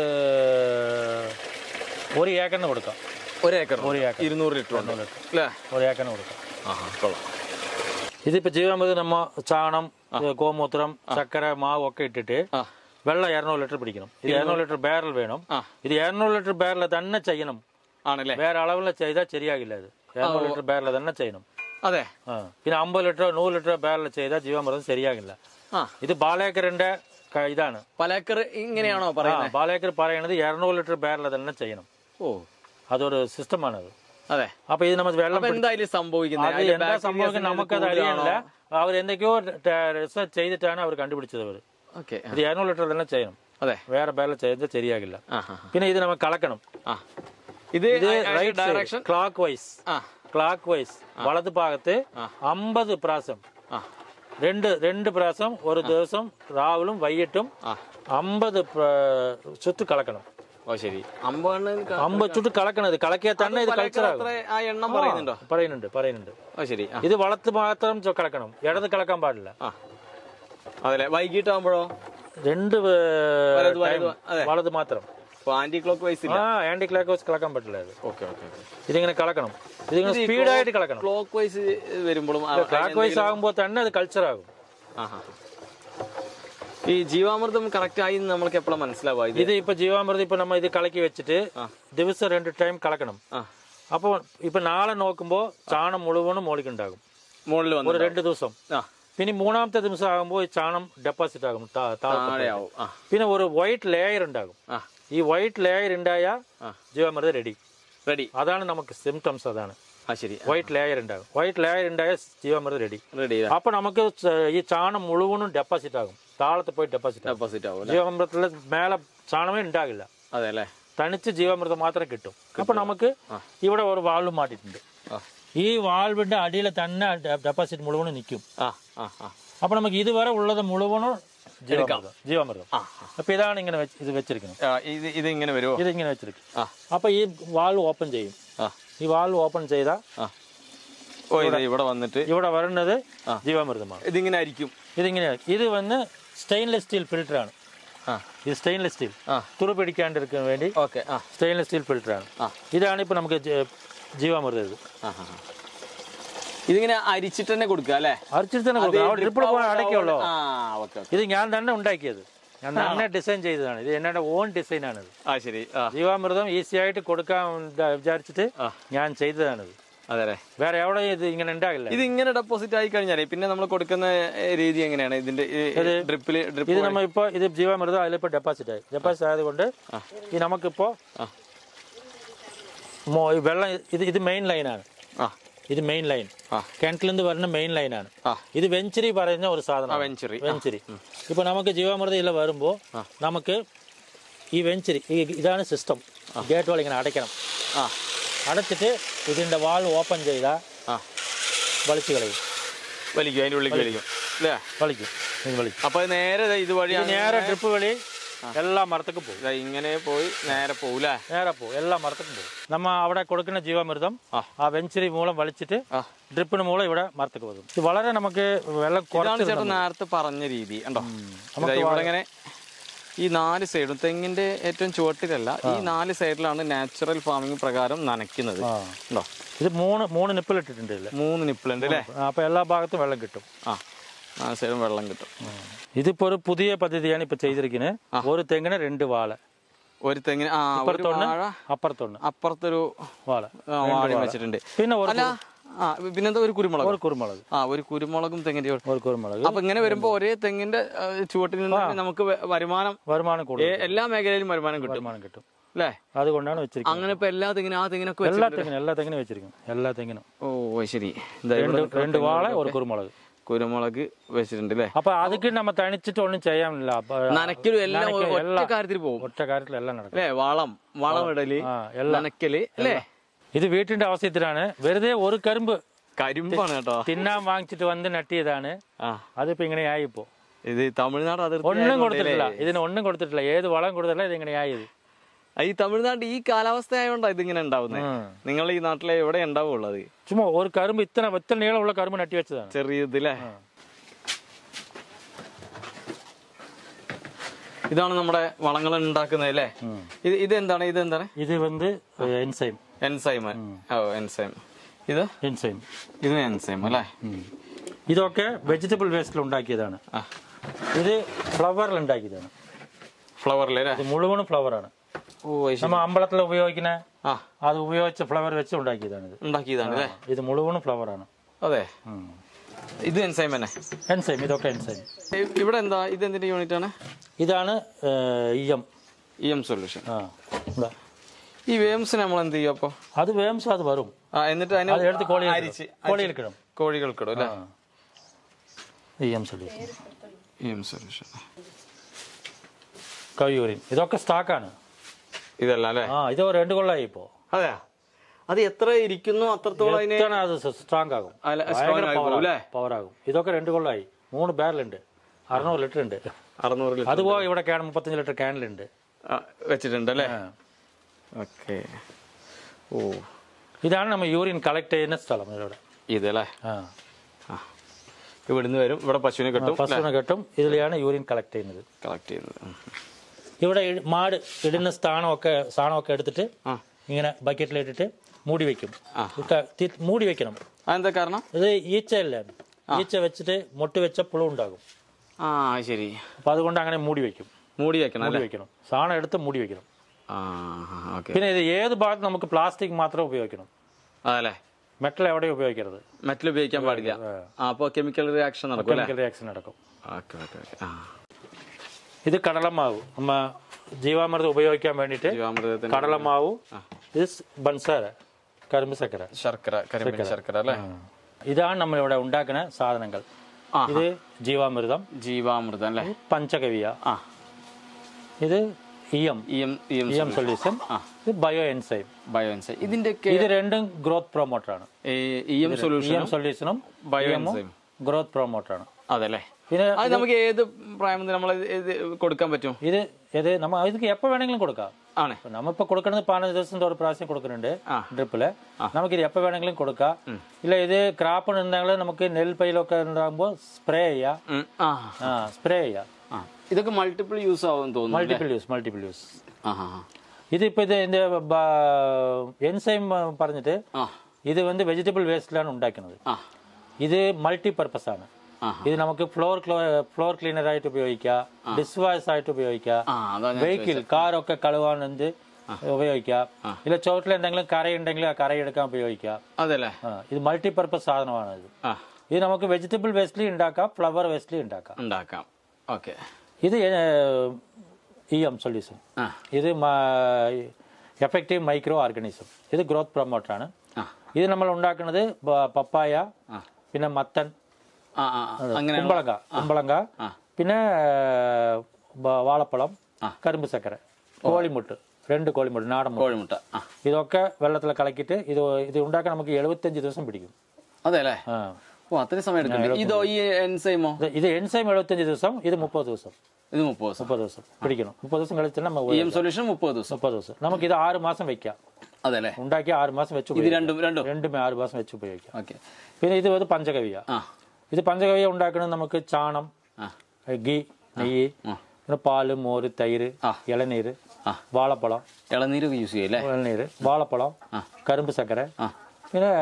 ഒരു ഏക്കറിന് കൊടുക്കാം ഒരു ഏക്കർ ഒരു ഏക്കർ ഇരുന്നൂറ് ലിറ്റർ ഉണ്ട് അല്ലേ ഒരു ഏക്കറിന് കൊടുക്കാം ആഹാ കൊള്ളാം ഇതിപ്പോ ജീവാമൃത് നമ്മ ചാണം ഗോമൂത്രം ചക്കര മാവ് ഒക്കെ ഇട്ടിട്ട് ആ വെള്ളം ഇരുന്നൂറ് ലിറ്റർ പിടിക്കണം ഇത് ഇരുന്നൂറ് ലിറ്റർ ബാരൽ വേണം ആ. ഇത് ഇരുന്നൂറ് ലിറ്റർ ബാരൽ തന്നെ ചെയ്യണം ആണല്ലേ വേറെ അളവിൽ ചെയ്താൽ ശരിയാകില്ല ഇത് ഇരുന്നൂറ് ലിറ്റർ ബാരൽ തന്നെ ചെയ്യണം അതെ ആ പിന്നെ അമ്പത് ലിറ്റർ നൂറ് ലിറ്റർ ബാരൽ ചെയ്താൽ ജീവാമൃതം ശരിയാകില്ല ആ ഇത് ബാലേക്കറിന്റെ ക- ഇതാണ് പല ഏക്കർ ഇങ്ങനെയാണോ ആ പറയുന്നത് ബാലേക്കർ പറയണത് ഇരുന്നൂറ് ലിറ്റർ ബാരൽ തന്നെ ചെയ്യണം ഓ അതൊരു സിസ്റ്റമാണത് അതെ അപ്പൊ ഇത് നമ്മൾ വെള്ളം അപ്പൊ എന്തായാലും സംഭവിക്കുന്നത് അത് അതില് എന്താ bacterias സംഭവിക്കുന്നത് നമുക്കത് കൂടുതലാണോ? അറിയാനില്ല അവർ എന്തൊക്കെയോ റിസർച്ച് ചെയ്തിട്ടാണ് അവർ കണ്ടുപിടിച്ചത് അവർ ഓക്കെ ഇത് ഇരുന്നൂറ് ലിറ്റർ തന്നെ ചെയ്യണം അതെ വേറെ ബാരൽ ചെയ്താൽ ശരിയാകില്ല ആ ആ, പിന്നെ ഇത് നമുക്ക് കളക്കണം ആ ഇത് ഇത് right right direction clockwise ആ ക്ലോക്ക് വൈസ് വലത് ഭാഗത്ത് അമ്പത് പ്രാവശ്യം ആ രണ്ട് രണ്ട് പ്രാവശ്യം ഒരു ദിവസം രാവിലും വൈകിട്ടും ആ അമ്പത് ചുറ്റ് കളക്കണം ഓ ശരി അമ്പത് അമ്പത് ചുറ്റ് കളക്കണത് കളക്കിയാൽ തന്നെ ഇത് കൾച്ചറാകും അത്ര ആ എണ്ണം പറയുന്നുണ്ടോ പറയുന്നുണ്ട് പറയുന്നുണ്ട് ഓ ശരി ആ ഇത് വളത്ത് മാത്രം ചൊ- കളക്കണം ഇടത് കളക്കാൻ പാടില്ല ആ അതല്ലേ വൈകിട്ടാകുമ്പോഴോ രണ്ട് ഏ, വലത് time വലത് അതെ വളത് മാത്രം അപ്പൊ ആന്റി ക്ലോക്ക് വൈസ് ഇല്ല ആ ആന്റി ക്ലോക്ക് വൈസ് കളക്കാൻ പറ്റില്ല ഇത് ഓക്കെ ഓക്കെ ഇതിങ്ങനെ കളക്കണം ഇതിങ്ങനെ സ്പീഡായിട്ട് കളക്കണം ക്ലോക്ക് വൈസ് വരുമ്പോഴും ആ- ക്ലോക്ക് വൈസ് ആകുമ്പോൾ തന്നെ അത് കൾച്ചറാകും ആഹാ. ഈ ജീവാമൃതം കറക്റ്റ് ആയി എന്ന് നമ്മൾക്ക് എപ്പോഴാണ് മനസ്സിലാവുക ഇത് ഇത് ഇപ്പൊ ജീവാമൃതി ഇപ്പൊ നമ്മ ഇത് കളക്കി വെച്ചിട്ട് ദിവസം രണ്ട് ടൈം കളക്കണം ആ അപ്പോൾ ഇപ്പൊ നാളെ നോക്കുമ്പോൾ ചാണം മുഴുവനും മോളിക്കുണ്ടാകും മുകളിൽ വന്നു ഒരു രണ്ട് ദിവസം ആ പിന്നെ മൂന്നാമത്തെ ദിവസം ആകുമ്പോൾ ഈ ചാണം ഡെപ്പോസിറ്റ് ആകും താ- താഴത്ത് പോയി. താഴെയാവും ആ പിന്നെ ഒരു വൈറ്റ് ലെയർ ഉണ്ടാകും ആ ഈ വൈറ്റ് ലെയർ ഉണ്ടായാൽ ആ. ജീവാമൃത റെഡി റെഡി അതാണ് നമുക്ക് സിംറ്റംസ് അതാണ് ആ ശരി വൈറ്റ് ലെയർ ഉണ്ടാകും വൈറ്റ് ലെയർ ഉണ്ടായ ജീവാമൃത റെഡി റെഡി അപ്പൊ നമുക്ക് ച- ഈ ചാണം മുഴുവനും ഡെപ്പോസിറ്റ് ആകും താഴത്ത് പോയി ഡെപ്പോസിറ്റ് ആകും ഡെപ്പോസിറ്റ് ആവും അല്ലേ ജീവാമൃതത്തിൽ മേലെ ചാണമേ ഉണ്ടാകില്ല അതെ അല്ലേ തനിച്ച് ജീവാമൃതം മാത്രമേ കിട്ടും അപ്പൊ നമുക്ക് ഇവിടെ ഒരു വാൾവ് മാറ്റിയിട്ടുണ്ട് ആ ഈ വാൾവിന്റെ അടിയിൽ തന്നെ ഡെപ്പോസിറ്റ് മുഴുവനും നിൽക്കും ആ ആ ആ അപ്പൊ നമുക്ക് ഇതുവരെ ഉള്ളത് മുഴുവനും ജീവാമൃതം ജീവാമൃതം ആ, അപ്പൊ ഇതാണ് ഇങ്ങനെ വെച്ച് ഇത് വെച്ചിരിക്കുന്നത് ആ, ഇത് ഇത് ഇങ്ങനെ വരുമോ ഇത് ഇങ്ങനെ വെച്ചിരിക്കും ആ അപ്പൊ ഈ വാൾവ് ഓപ്പൺ ചെയ്യും ആ ഈ വാൾവ് ഓപ്പൺ ചെയ്താൽ ആ ഓ ഇത് ഇവിടെ വന്നിട്ട് ഇവിടെ വരുന്നത് ജീവാമൃതമാണ് ഇതിങ്ങനെ ആയിരിക്കും ഇതിങ്ങനെ ഇത് വന്ന് സ്റ്റെയിൻലെസ് സ്റ്റീൽ ഫിൽറ്ററാണ് ഇത് സ്റ്റെയിൻലെസ് സ്റ്റീൽ ആ. തുറു പിടിക്കാണ്ടിരിക്കാൻ വേണ്ടി ഓക്കെ ആ സ്റ്റെയിൻലെസ് സ്റ്റീൽ ഫിൽറ്ററാണ് ഇതാണ് ഇപ്പോൾ നമുക്ക് ജ- ജീവാമൃതം ഇത് ആ, ആ, ആ. ഇതിങ്ങനെ അരിച്ചിട്ട് തന്നെ കൊടുക്കുക അല്ലേ അരച്ചിട്ട് തന്നെ കൊടുക്കണം അവിടെ ഡ്രിപ്പിൾ പോകാൻ അടയ്ക്കുള്ളൂ ആ ഓക്കെ ഓക്കെ ഇത് ഞാൻ തന്നെ ഉണ്ടാക്കിയത് ഞാൻ തന്നെ ഡിസൈൻ ചെയ്തതാണ് ഇത് എന്നെ ഓൺ ഡിസൈനാണിത് ആ ശരി ആ ജീവാമൃതം ഈസി ആയിട്ട് കൊടുക്കാൻ ഉണ്ട- വിചാരിച്ചിട്ട് ഞാൻ ചെയ്തതാണിത് അതെ അല്ലേ വേറെ എവിടെ ഇത് ഇങ്ങനെ ഉണ്ടാകില്ല ഇത് ഇങ്ങനെ ഡെപ്പോസിറ്റ് ആയി കഴിഞ്ഞാലേ പിന്നെ നമ്മൾ കൊടുക്കുന്ന ഏ, രീതി എങ്ങനെയാണ് ഇതിന്റെ ഡ്രിപ്പില് ഡ്രിപ്പ് ഇത് നമ്മ ഇപ്പൊ ഇത് ജീവാമൃതം അതിലിപ്പോ ഡെപ്പോസിറ്റ് ആയി ഡെപ്പോസിറ്റ് ആയതുകൊണ്ട് ഈ നമുക്കിപ്പോ മോ- ഈ വെള്ളം ഇത് ഇത് മെയിൻ ലൈനാണ് ആ ഇത് മെയിൻ ലൈൻ ആ. കിണറ്റിൽ നിന്ന് വരുന്ന മെയിൻ ലൈനാണ് ആ. ഇത് വെഞ്ചുറി പറയുന്ന ഒരു സാധനം വെഞ്ചുറി വെഞ്ചുറി ഇപ്പൊ നമുക്ക് ജീവാമൃതം ഇതിൽ വരുമ്പോ നമുക്ക് ഈ വെഞ്ചുറി ഈ ഇതാണ് സിസ്റ്റം ഗേറ്റ് വാൾ ഇങ്ങനെ അടയ്ക്കണം ആ അടച്ചിട്ട് ഇതിന്റെ വാൾ ഓപ്പൺ ചെയ്താൽ ആ വലിച്ചു കളയും വലിക്കും അതിന്റെ ഉള്ളിലേക്ക് വലിക്കും അല്ലേ വലിക്കും ഇത് വലിക്കും അപ്പൊ അത് നേരെ ദേ ഇതുവഴി ഇത് നേരെ ട്രിപ്പ് വഴി എല്ലാ മരത്തേക്കും പോകും ദേ ഇങ്ങനെ പോയി നേരെ പോകൂലേ നേരെ പോകും എല്ലാ മരത്തേക്കും പോകും നമ്മ അവിടെ കൊടുക്കുന്ന ജീവാമൃതം ആ വെഞ്ചുറി മൂലം വലിച്ചിട്ട് ആ. ഡ്രിപ്പിന് മൂലം ഇവിടെ മരത്തേക്ക് പോകും ഇത് വളരെ നമുക്ക് വെള്ളം ഇതാണ് കുറച്ച് ചേട്ടൻ നേരത്തെ പറഞ്ഞ രീതി കണ്ടോ ഇതാ ഇവിടെ ഇങ്ങനെ ഈ നാല് സൈഡും തെങ്ങിന്റെ ഏറ്റവും ചുവട്ടിലല്ല ഈ നാല് സൈഡിലാണ് നാച്ചുറൽ ഫാമിംഗ് പ്രകാരം നനയ്ക്കുന്നത് ആ. ഉണ്ടോ ഇത് മൂന്ന് മൂന്ന് നിപ്പിൽ ഇട്ടിട്ടുണ്ട് ഇതില് മൂന്ന് നിപ്പിളുണ്ട് അല്ലേ ആ, അപ്പൊ എല്ലാ ഭാഗത്തും വെള്ളം കിട്ടും ആ നാല് സൈഡും വെള്ളം കിട്ടും ഇതിപ്പോ ഒരു പുതിയ പദ്ധതിയാണ് ഇപ്പൊ ചെയ്തിരിക്കുന്നത് ഒരു തെങ്ങിന് രണ്ട് വാള ഒരു തെങ്ങിന് ആ ഒരു ഇപ്പുറത്തൊന്ന് വാഴ അപ്പുറത്തൊന്ന് അപ്പുറത്തൊരു വാള ആ, വാഴയും വെച്ചിട്ടുണ്ട് പിന്നെ ഒരു അല്ല ആ പിന്നെന്താ ഒരു കുരുമുളക് ഒരു കുരുമുളക് ആ ഒരു കുരുമുളകും തെങ്ങിന്റെ ചുവട്. ഒരു കുരുമുളക് അപ്പൊ ഇങ്ങനെ വരുമ്പോ ഒരേ തെങ്ങിന്റെ ആ, ചുവട്ടിൽ നിന്ന് തന്നെ നമുക്ക് വ- വരുമാനം വരുമാനം കൂടുതൽ ഏ- എല്ലാ മേഖലയിലും വരുമാനം കിട്ടും വരുമാനം കിട്ടും അല്ലേ അതുകൊണ്ടാണ് വെച്ചിരിക്കുന്നത് അങ്ങനെ ഇപ്പൊ എല്ലാ തെങ്ങിനും ആ തെങ്ങിനൊക്കെ വെച്ച് എല്ലാ തെങ്ങിനും എല്ലാ തെങ്ങിനും വെച്ചിരിക്കും എല്ലാ തെങ്ങിനും ഓ ശരി ദാ ഇവിടെ രണ്ട് രണ്ട് വാള ഒരു കുരുമുളക് കുരുമുളക് വെച്ചിട്ടുണ്ട് അല്ലേ അപ്പൊ അതുക്ക് നമ്മ തണിച്ചിട്ട് ഒന്നും ചെയ്യാനില്ല അപ്പൊ നനയ്ക്കലും എല്ലാം നനയ്ക്കലും ഒറ്റ എല്ലാം കാര്യത്തിൽ പോകും ഒറ്റ കാര്യത്തിൽ എല്ലാം നടക്കും അല്ലേ വളം വളം ഇടല് ആ എല്ലാം നനയ്ക്കല് അല്ലേ ഇത് വീട്ടിന്റെ ആവശ്യത്തിലാണ് വെറുതെ ഒരു കരിമ്പ് കരിമ്പാണ് കേട്ടോ തിന്നാൻ വാങ്ങിച്ചിട്ട് വന്ന് നട്ടിയതാണ് ആ അതിപ്പോ ഇങ്ങനെ ആയി ഇപ്പോ ഇത് തമിഴ്നാട് അതിർത്തി ഒന്നും ആയതുകൊണ്ട് കൊടുത്തിട്ടില്ല ഇതിന് ഒന്നും കൊടുത്തിട്ടില്ല ഏത് വളം കൊടുത്തിട്ടില്ല ഇത് ഇങ്ങനെ ആയത് ഈ തമിഴ്നാട് ഈ കാലാവസ്ഥ ആയതുകൊണ്ടാ ഇതിങ്ങനെ ഉണ്ടാവുന്നത് ഉം. നിങ്ങൾ ഈ നാട്ടിലെ എവിടെ ഉണ്ടാവുള്ളൂ അത് ചുമ്മാ ഒരു കരുമ്പ് ഇത്ര ഇത്ര നീളമുള്ള കരുമ്പ് നട്ടി വെച്ചതാണ് ചെറിയ ഇതില്ലേ ഇതാണ് നമ്മുടെ വളങ്ങൾ ഉണ്ടാക്കുന്നത് അല്ലേ ഇത് ഇത് എന്താണ് ഇത് എന്താണ് ഇത് വന്ന് എൻസൈം എൻസൈം ഓ എൻസൈം ഇത് എൻസൈം ഇത് എൻസൈം അല്ലേ ഇതൊക്കെ വെജിറ്റബിൾ വേസ്റ്റിൽ ഉണ്ടാക്കിയതാണ് ആ ഇത് ഫ്ലവറിൽ ഉണ്ടാക്കിയതാണ് ഫ്ലവറിൽ അല്ലേ ഇത് മുഴുവനും ഫ്ലവറാണ് ഓ അത് ശരി. നമ്മ അമ്പലത്തിൽ ഉപയോഗിക്കുന്ന ആ അത് ഉപയോഗിച്ച ഫ്ലവർ വെച്ച് ഉണ്ടാക്കിയതാണ് ഇത് ഉണ്ടാക്കിയതാണ് അല്ലേ ഇത് മുഴുവനും ഫ്ലവറാണ് അതെ ഇത് എൻസൈം തന്നെ എൻസൈം ഇതൊക്കെ എൻസൈം ഇ- ഇവിടെ എന്താ ഇത് എന്തിന്റെ യൂണിറ്റ് ആണ് ഇതാണ് ഇയം ഇ എം സൊല്യൂഷൻ ആ ഇതാ. ഈ വേംസിന് നമ്മൾ എന്ത് ചെയ്യും അപ്പൊ അത് വേംസ് അത് വരും ആ എന്നിട്ട് അതിനെ അത് എടുത്ത് കോളിയിൽ അരിച്ച് കോളിയിൽ കിടും കോഴികൾക്കിടും അല്ലേ E M solution E M solution കവിയൂരിൻ ഇതൊക്കെ സ്റ്റോക്കാണ് ഇതല്ല അല്ലേ ആ ഇത് ഒരു രണ്ട് കൊള്ളായി ഇപ്പോ അതെ അത് എത്ര ഇരിക്കുന്നു അത്രത്തോളം അതിന് എത്ര അത് സ്ട്രോങ് ആകും അല്ല, strong ആയി പോകും, അല്ലേ? പവർ ആകും ഇതൊക്കെ രണ്ട് കൊള്ളായി മൂന്ന് ബാരലുണ്ട് അറുന്നൂറ് ലിറ്റർ ഉണ്ട് അറുന്നൂറ് ലിറ്റർ അതുപോലെ ഇവിടെ ക്യാൻ മുപ്പത്തഞ്ച് ലിറ്റർ ക്യാനിലുണ്ട് ആ, വെച്ചിട്ടുണ്ട് അല്ലേ ഓക്കെ ഓ ഇതാണ് നമ്മൾ യൂറിൻ കളക്ട് ചെയ്യുന്ന സ്ഥലം ഇവിടെ ഇതല്ലേ ആ ആ ഇവിടുന്ന് വരും ഇവിടെ പശുവിനെ കിട്ടും ഫസ്റ്റ് കെട്ടും ഇതിലെയാണ് യൂറിൻ കളക്ട് ചെയ്യുന്നത് കളക്ട് ചെയ്യുന്നത് ഉം. ഇവിടെ ഇ- മാട് ഇടുന്ന സ്ഥാനമൊക്കെ സാധനമൊക്കെ എടുത്തിട്ട് ആ ഇങ്ങനെ ബക്കറ്റിലിട്ടിട്ട് മൂടി വെക്കും ക- തി- മൂടി വെക്കണം അതെന്താ കാരണം ഇത് ഈച്ചയല്ലേ ഈച്ച വെച്ചിട്ട് മുട്ടി വെച്ച പുഴു ഉണ്ടാകും ആ ശരി അപ്പൊ അതുകൊണ്ട് അങ്ങനെ മൂടി വെക്കും മൂടി വെക്കണം മൂടി അല്ലേ വെക്കണം സാധനം എടുത്ത് മൂടി വെക്കണം ആ ഓക്കെ പിന്നെ ഇത് ഏത് ഭാഗത്ത് നമുക്ക് പ്ലാസ്റ്റിക് മാത്രം ഉപയോഗിക്കണം അതല്ലേ മെറ്റൽ എവിടെയും ഉപയോഗിക്കരുത് മെറ്റൽ ഉപയോഗിക്കാൻ പാടില്ല ആ അപ്പോൾ കെമിക്കൽ റിയാക്ഷൻ നടക്കും അല്ലേ കെമിക്കൽ റിയാക്ഷൻ നടക്കും ഓക്കെ ഓക്കെ ഓക്കെ ആ ഇത് കടലമാവ് നമ്മ ജീവാമൃതം ഉപയോഗിക്കാൻ വേണ്ടിയിട്ട് ജീവാമൃതത്തിന് കടലമാവ് ഇത് സ് പഞ്ചസാര കരിമ്പ് സക്കര ശർക്കര കരിമ്പിന് ശർക്കര അല്ലേ ഇതാണ് നമ്മൾ ഇവിടെ ഉണ്ടാക്കുന്ന സാധനങ്ങൾ ആ. ഇത് ജീവാമൃതം ജീവാമൃതം അല്ലേ പഞ്ചകവിയ ആ ഇത് E M E M E M E M solution ഇത് ബയോ എൻസൈം ബയോൻസൈം ഇതിന്റെയൊക്കെ ഇത് രണ്ടും ഗ്രോത്ത് പ്രൊമോട്ടറാണ് ഇ എം സൊല്യൂഷൻ ഇയം സൊല്യൂഷനും ബയോ ഇയമും എൻസൈം ഗ്രോത്ത് പ്രൊമോട്ടറാണ് അതല്ലേ പിന്നെ അത് നമുക്ക് ഏത് പ്രായം മുതൽ നമ്മൾ ഇത് കൊടുക്കാൻ പറ്റും ഇത് ഇത് നമ്മ ഇത് എപ്പോ വേണമെങ്കിലും കൊടുക്കാം ആണ് ഇപ്പൊ നമ്മളിപ്പോ കൊടുക്കുന്നത് പതിനഞ്ച് ദിവസം ഒരു പ്രാവശ്യം കൊടുക്കുന്നുണ്ട് ആ. ഡ്രിപ്പില് നമുക്ക് ഇത് എപ്പോ വേണമെങ്കിലും കൊടുക്കാം ഇല്ല ഇത് ക്രാപ്പ് ഉണ്ടെങ്കിൽ നമുക്ക് നെൽപ്പയിലൊക്കെ ഉണ്ടാകുമ്പോൾ സ്പ്രേ ചെയ്യാം ഉം. ആ ആ സ്പ്രേ ചെയ്യാം ആ ഇതൊക്കെ മൾട്ടിപ്പിൾ യൂസ് ആവും തോന്നുന്നു മൾട്ടിപ്പിൾ യൂസ് മൾട്ടിപ്പിൾ യൂസ് ആ ആ ഇതിപ്പോൾ ഇത് இந்த എൻസൈം പറഞ്ഞിട്ട് ആ ഇത് வந்து വെജിറ്റബിൾ വേസ്റ്റിലാണ് ഉണ്ടാക്കുന്നത് ആ ഇത് മൾട്ടി പർപ്പസ് ആണ് ആ ഇത് നമുക്ക് ഫ്ലോർ ഫ്ലോർ ക്ലീനർ ആയിട്ട് ഉപയോഗിക്കാം ഡിഷ് വാഷ് ആയിട്ട് ഉപയോഗിക്കാം ആ അതാ ഞാൻ വെഹിക്കിൾ കാറൊക്കെ കഴുകാൻ എന്ത് ഉപയോഗിക്കാം ഇല്ല ചോട്ടിൽ എന്തെങ്കിലും കറയുണ്ടെങ്കിൽ ആ കറയെടുക്കാൻ ഉപയോഗിക്കാം അതെല്ലേ ആ, ഇത് മൾട്ടി പർപ്പസ് സാധനമാണ് ഇത് ആ ഇത് നമുക്ക് വെജിറ്റബിൾ വേസ്റ്റിൽ ഉണ്ടാക്കാം ഫ്ലവർ വേസ്റ്റിൽ ഉണ്ടാക്കാം ഉണ്ടാക്കാം ഓക്കെ ഇത് ഇ എം സൊല്യൂഷൻ ആ ഇത് എഫക്റ്റീവ് മൈക്രോ ഓർഗാനിസം ഇത് ഗ്രോത്ത് പ്രൊമോട്ടറാണ് ആ ഇത് നമ്മൾ ഉണ്ടാക്കുന്നത് ബ- പപ്പായ ആ. പിന്നെ മത്തൻ ആ ആ അങ്ങനെ കുമ്പളങ്ക കുമ്പളങ്ക ആ. പിന്നെ ബ- വാഴപ്പഴം കരിമ്പ് ചക്കര കോഴിമുട്ട് രണ്ട് കോഴിമുട്ട് നാടൻ മുട്ട കോഴിമുട്ട ആ ഇതൊക്കെ വെള്ളത്തിൽ കലക്കിയിട്ട് ഇത് ഇത് ഉണ്ടാക്കാൻ നമുക്ക് എഴുപത്തഞ്ച് ദിവസം പിടിക്കും അതെല്ലേ ആ. ഓ അത്രയും സമയം എടുക്കുന്നുണ്ട് ഇതോ ഈ എൻസൈമോ ഇത് ഇത് എൻസൈം എഴുപത്തഞ്ച് ദിവസം ഇത് മുപ്പത് ദിവസം ഇത് മുപ്പത് ദിവസം മുപ്പത് ദിവസം പിടിക്കണം മുപ്പത് ദിവസം കളിച്ചാൽ നമ്മൾ ഇ എം സൊല്യൂഷൻ മുപ്പത് ദിവസം മുപ്പത് ദിവസം നമുക്ക് ഇത് ആറ് മാസം വെക്കാം അതെല്ലേ ഉണ്ടാക്കി ആറ് മാസം വെച്ച് ഇത് ഉപയോഗിക്കാം രണ്ടും രണ്ടും രണ്ടും ആറ് മാസം വെച്ച് ഉപയോഗിക്കാം ഓക്കെ പിന്നെ ഇത് ഒരു പഞ്ചകവിയ ആ ഇത് പഞ്ചകവിയ ഉണ്ടാക്കുന്നത് നമുക്ക് ചാണം ആ ഗീ നെയ്യ് ആ. പിന്നെ പാല് മോര് തൈര് ആ. ഇളനീര് ആ. വാഴപ്പഴം ഇളനീര് യൂസ് ചെയ്യല്ലേ ഇളനീര് വാഴപ്പഴം ആ. കരിമ്പ് ചക്കര ആ പിന്നെ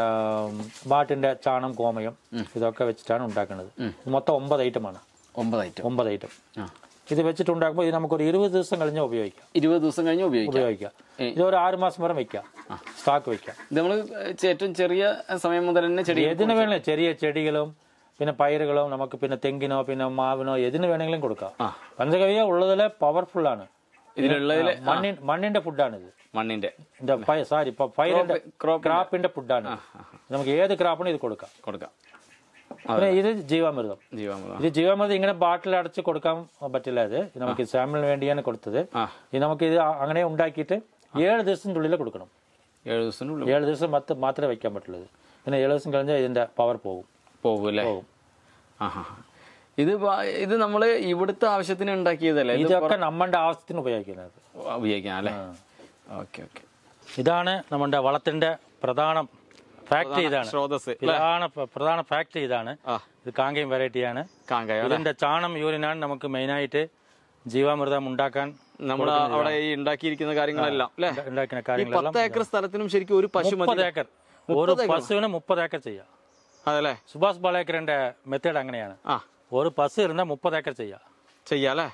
മാട്ടിന്റെ ചാണം കോമയം ഇതൊക്കെ വെച്ചിട്ടാണ് ഉണ്ടാക്കുന്നത് ഇത് മൊത്തം ഒമ്പത് ഐറ്റമാണ് ഒമ്പത് ഐറ്റം ഒമ്പത് ഐറ്റം ആ ഇത് വെച്ചിട്ട് ഉണ്ടാക്കുമ്പോൾ ഇത് നമുക്കൊരു ഇരുപത് ദിവസം കഴിഞ്ഞ് ഉപയോഗിക്കാം ഇരുപത് ദിവസം കഴിഞ്ഞ് ഉപയോഗിക്കാം ഉപയോഗിക്കാം ഏ. ഇത് ഒരു ആറ് മാസം വരെ വെക്കാം സ്റ്റോക്ക് വെക്കാം ഇത് നമ്മൾ ഏറ്റവും ചെറിയ സമയം മുതൽ തന്നെ ചെടി ഏതിന് വേണേ ചെറിയ ചെടികളും പിന്നെ പയറുകളും നമുക്ക് പിന്നെ തെങ്ങിനോ പിന്നെ മാവിനോ ഏതിന് വേണമെങ്കിലും കൊടുക്കാം ആ. പഞ്ചകവിയ ഉള്ളതിലെ പവർഫുൾ ആണ് ഇതിലുള്ളതില് മണ്ണിൻ മണ്ണിന്റെ ഫുഡാണ് ഇത് മണ്ണിന്റെ സോറി ഇപ്പൊ പയറിന്റെ crop- ക്രാപ്പിന്റെ ഫുഡാണ് നമുക്ക് ഏത് ക്രാപ്പിനും ഇത് കൊടുക്കാം കൊടുക്കാം പിന്നെ ഇത് ജീവാമൃതം ജീവാമൃതം ഇത് ജീവാമൃതം ഇങ്ങനെ ബാട്ടിൽ അടച്ച് കൊടുക്കാൻ പറ്റില്ല ഇത് ഇത് നമുക്ക് സാമ്പിളിന് വേണ്ടിയാണ് കൊടുത്തത് ആ ഇത് നമുക്ക് ഇത് അങ്ങനെ ഉണ്ടാക്കിയിട്ട് ഏഴ് ദിവസത്തിനുള്ളിൽ കൊടുക്കണം ഏഴ് ദിവസത്തിനുള്ളിൽ ഏഴ് ദിവസം മത്ത് മാത്രമേ വെക്കാൻ പറ്റുള്ളൂ ഇത്. പിന്നെ ഏഴ് ദിവസം കഴിഞ്ഞാൽ ഇതിന്റെ പവർ പോകും പോകും അല്ലേ പോകും ആ ആ ആ. ഇത് വ- ഇത് നമ്മള് ഇവിടുത്തെ ആവശ്യത്തിന് ഉണ്ടാക്കിയതല്ലേ ഇത് ഇതൊക്കെ നമ്മുടെ ആവശ്യത്തിന് ഉപയോഗിക്കുന്നത് ഉപയോഗിക്കാം അല്ലേ ഓക്കെ ഓക്കെ ഇതാണ് നമ്മുടെ വളത്തിന്റെ പ്രധാന ഫാക്ടറി ഇതാണ് സ്രോതസ് പ്രധാന പ്രധാന ഫാക്ടറി ഇതാണ് ആ ഇത് കാങ്കയം വെറൈറ്റിയാണ് കാങ്കയ ഇതിന്റെ ചാണം യൂരിനാണ് നമുക്ക് മെയിനായിട്ട് ജീവാമൃതം ഉണ്ടാക്കാൻ നമ്മൾ അവിടെ ഈ ഉണ്ടാക്കിയിരിക്കുന്ന കാര്യങ്ങളെല്ലാം അല്ലേ ഉണ്ടാക്കുന്ന ഈ കാര്യങ്ങളെല്ലാം പത്ത് ഏക്കർ സ്ഥലത്തിനും ശരിക്കും ഒരു പശു മുപ്പത് മതി ഏക്കർ ഒരു പശുവിന് മുപ്പത് ഏക്കർ ചെയ്യാം അതല്ലേ സുഭാഷ് ബാലേക്കറിന്റെ മെത്തേഡ് അങ്ങനെയാണ് ആ ഒരു പശു ഇരുന്നാൽ മുപ്പത് ഏക്കർ ചെയ്യാം ചെയ്യാല്ലേ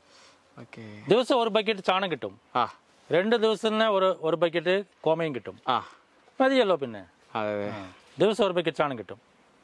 ഓക്കെ ദിവസം ഒരു ബക്കറ്റ് ചാണം കിട്ടും ആ രണ്ട് ദിവസത്തിന് ഒരു ഒരു ബക്കറ്റ് കോമയും കിട്ടും ആ മതിയല്ലോ പിന്നെ അതെ അതെ ദിവസം ഒരു ബക്കറ്റ് ചാണം കിട്ടും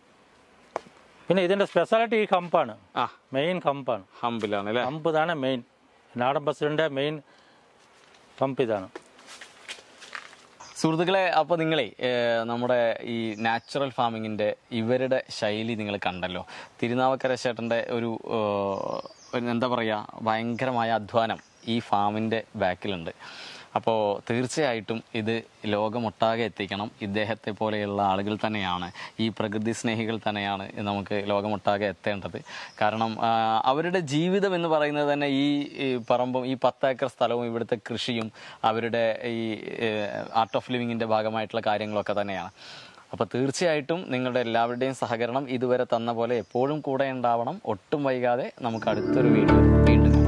പിന്നെ ഇതിന്റെ സ്പെഷ്യാലിറ്റി ഈ ഹമ്പാണ് ആ മെയിൻ ഹമ്പാണ് ഹമ്പിലാണ് അല്ലേ ഹമ്പ് ഇതാണ് മെയിൻ നാടൻ ബസ്സിന്റെ മെയിൻ പമ്പ് ഇതാണ് സുഹൃത്തുക്കളെ അപ്പോൾ നിങ്ങളെ ഏഹ്, നമ്മുടെ ഈ നാച്ചുറൽ ഫാമിങ്ങിൻ്റെ ഇവരുടെ ശൈലി നിങ്ങൾ കണ്ടല്ലോ തിരുനാവക്കര ചേട്ടൻ്റെ ഒരു ഏഹ്, ഒരു എന്താ പറയുക ഭയങ്കരമായ അധ്വാനം ഈ ഫാമിൻ്റെ ബാക്കിലുണ്ട് അപ്പോൾ തീർച്ചയായിട്ടും ഇത് ലോകമൊട്ടാകെ എത്തിക്കണം ഇദ്ദേഹത്തെ പോലെയുള്ള ആളുകൾ തന്നെയാണ് ഈ പ്രകൃതി സ്നേഹികൾ തന്നെയാണ് നമുക്ക് ലോകമൊട്ടാകെ എത്തേണ്ടത് കാരണം ആ, അവരുടെ ജീവിതം എന്ന് പറയുന്നത് തന്നെ ഈ ഈ പറമ്പും ഈ പത്ത് ഏക്കർ സ്ഥലവും ഇവിടുത്തെ കൃഷിയും അവരുടെ ഈ ആർട്ട് ഓഫ് ലിവിങ്ങിൻ്റെ ഭാഗമായിട്ടുള്ള കാര്യങ്ങളൊക്കെ തന്നെയാണ് അപ്പോൾ തീർച്ചയായിട്ടും നിങ്ങളുടെ എല്ലാവരുടെയും സഹകരണം ഇതുവരെ തന്ന പോലെ എപ്പോഴും കൂടെ ഉണ്ടാവണം ഒട്ടും വൈകാതെ നമുക്ക് അടുത്തൊരു വീഡിയോ വീണ്ടും കാണാം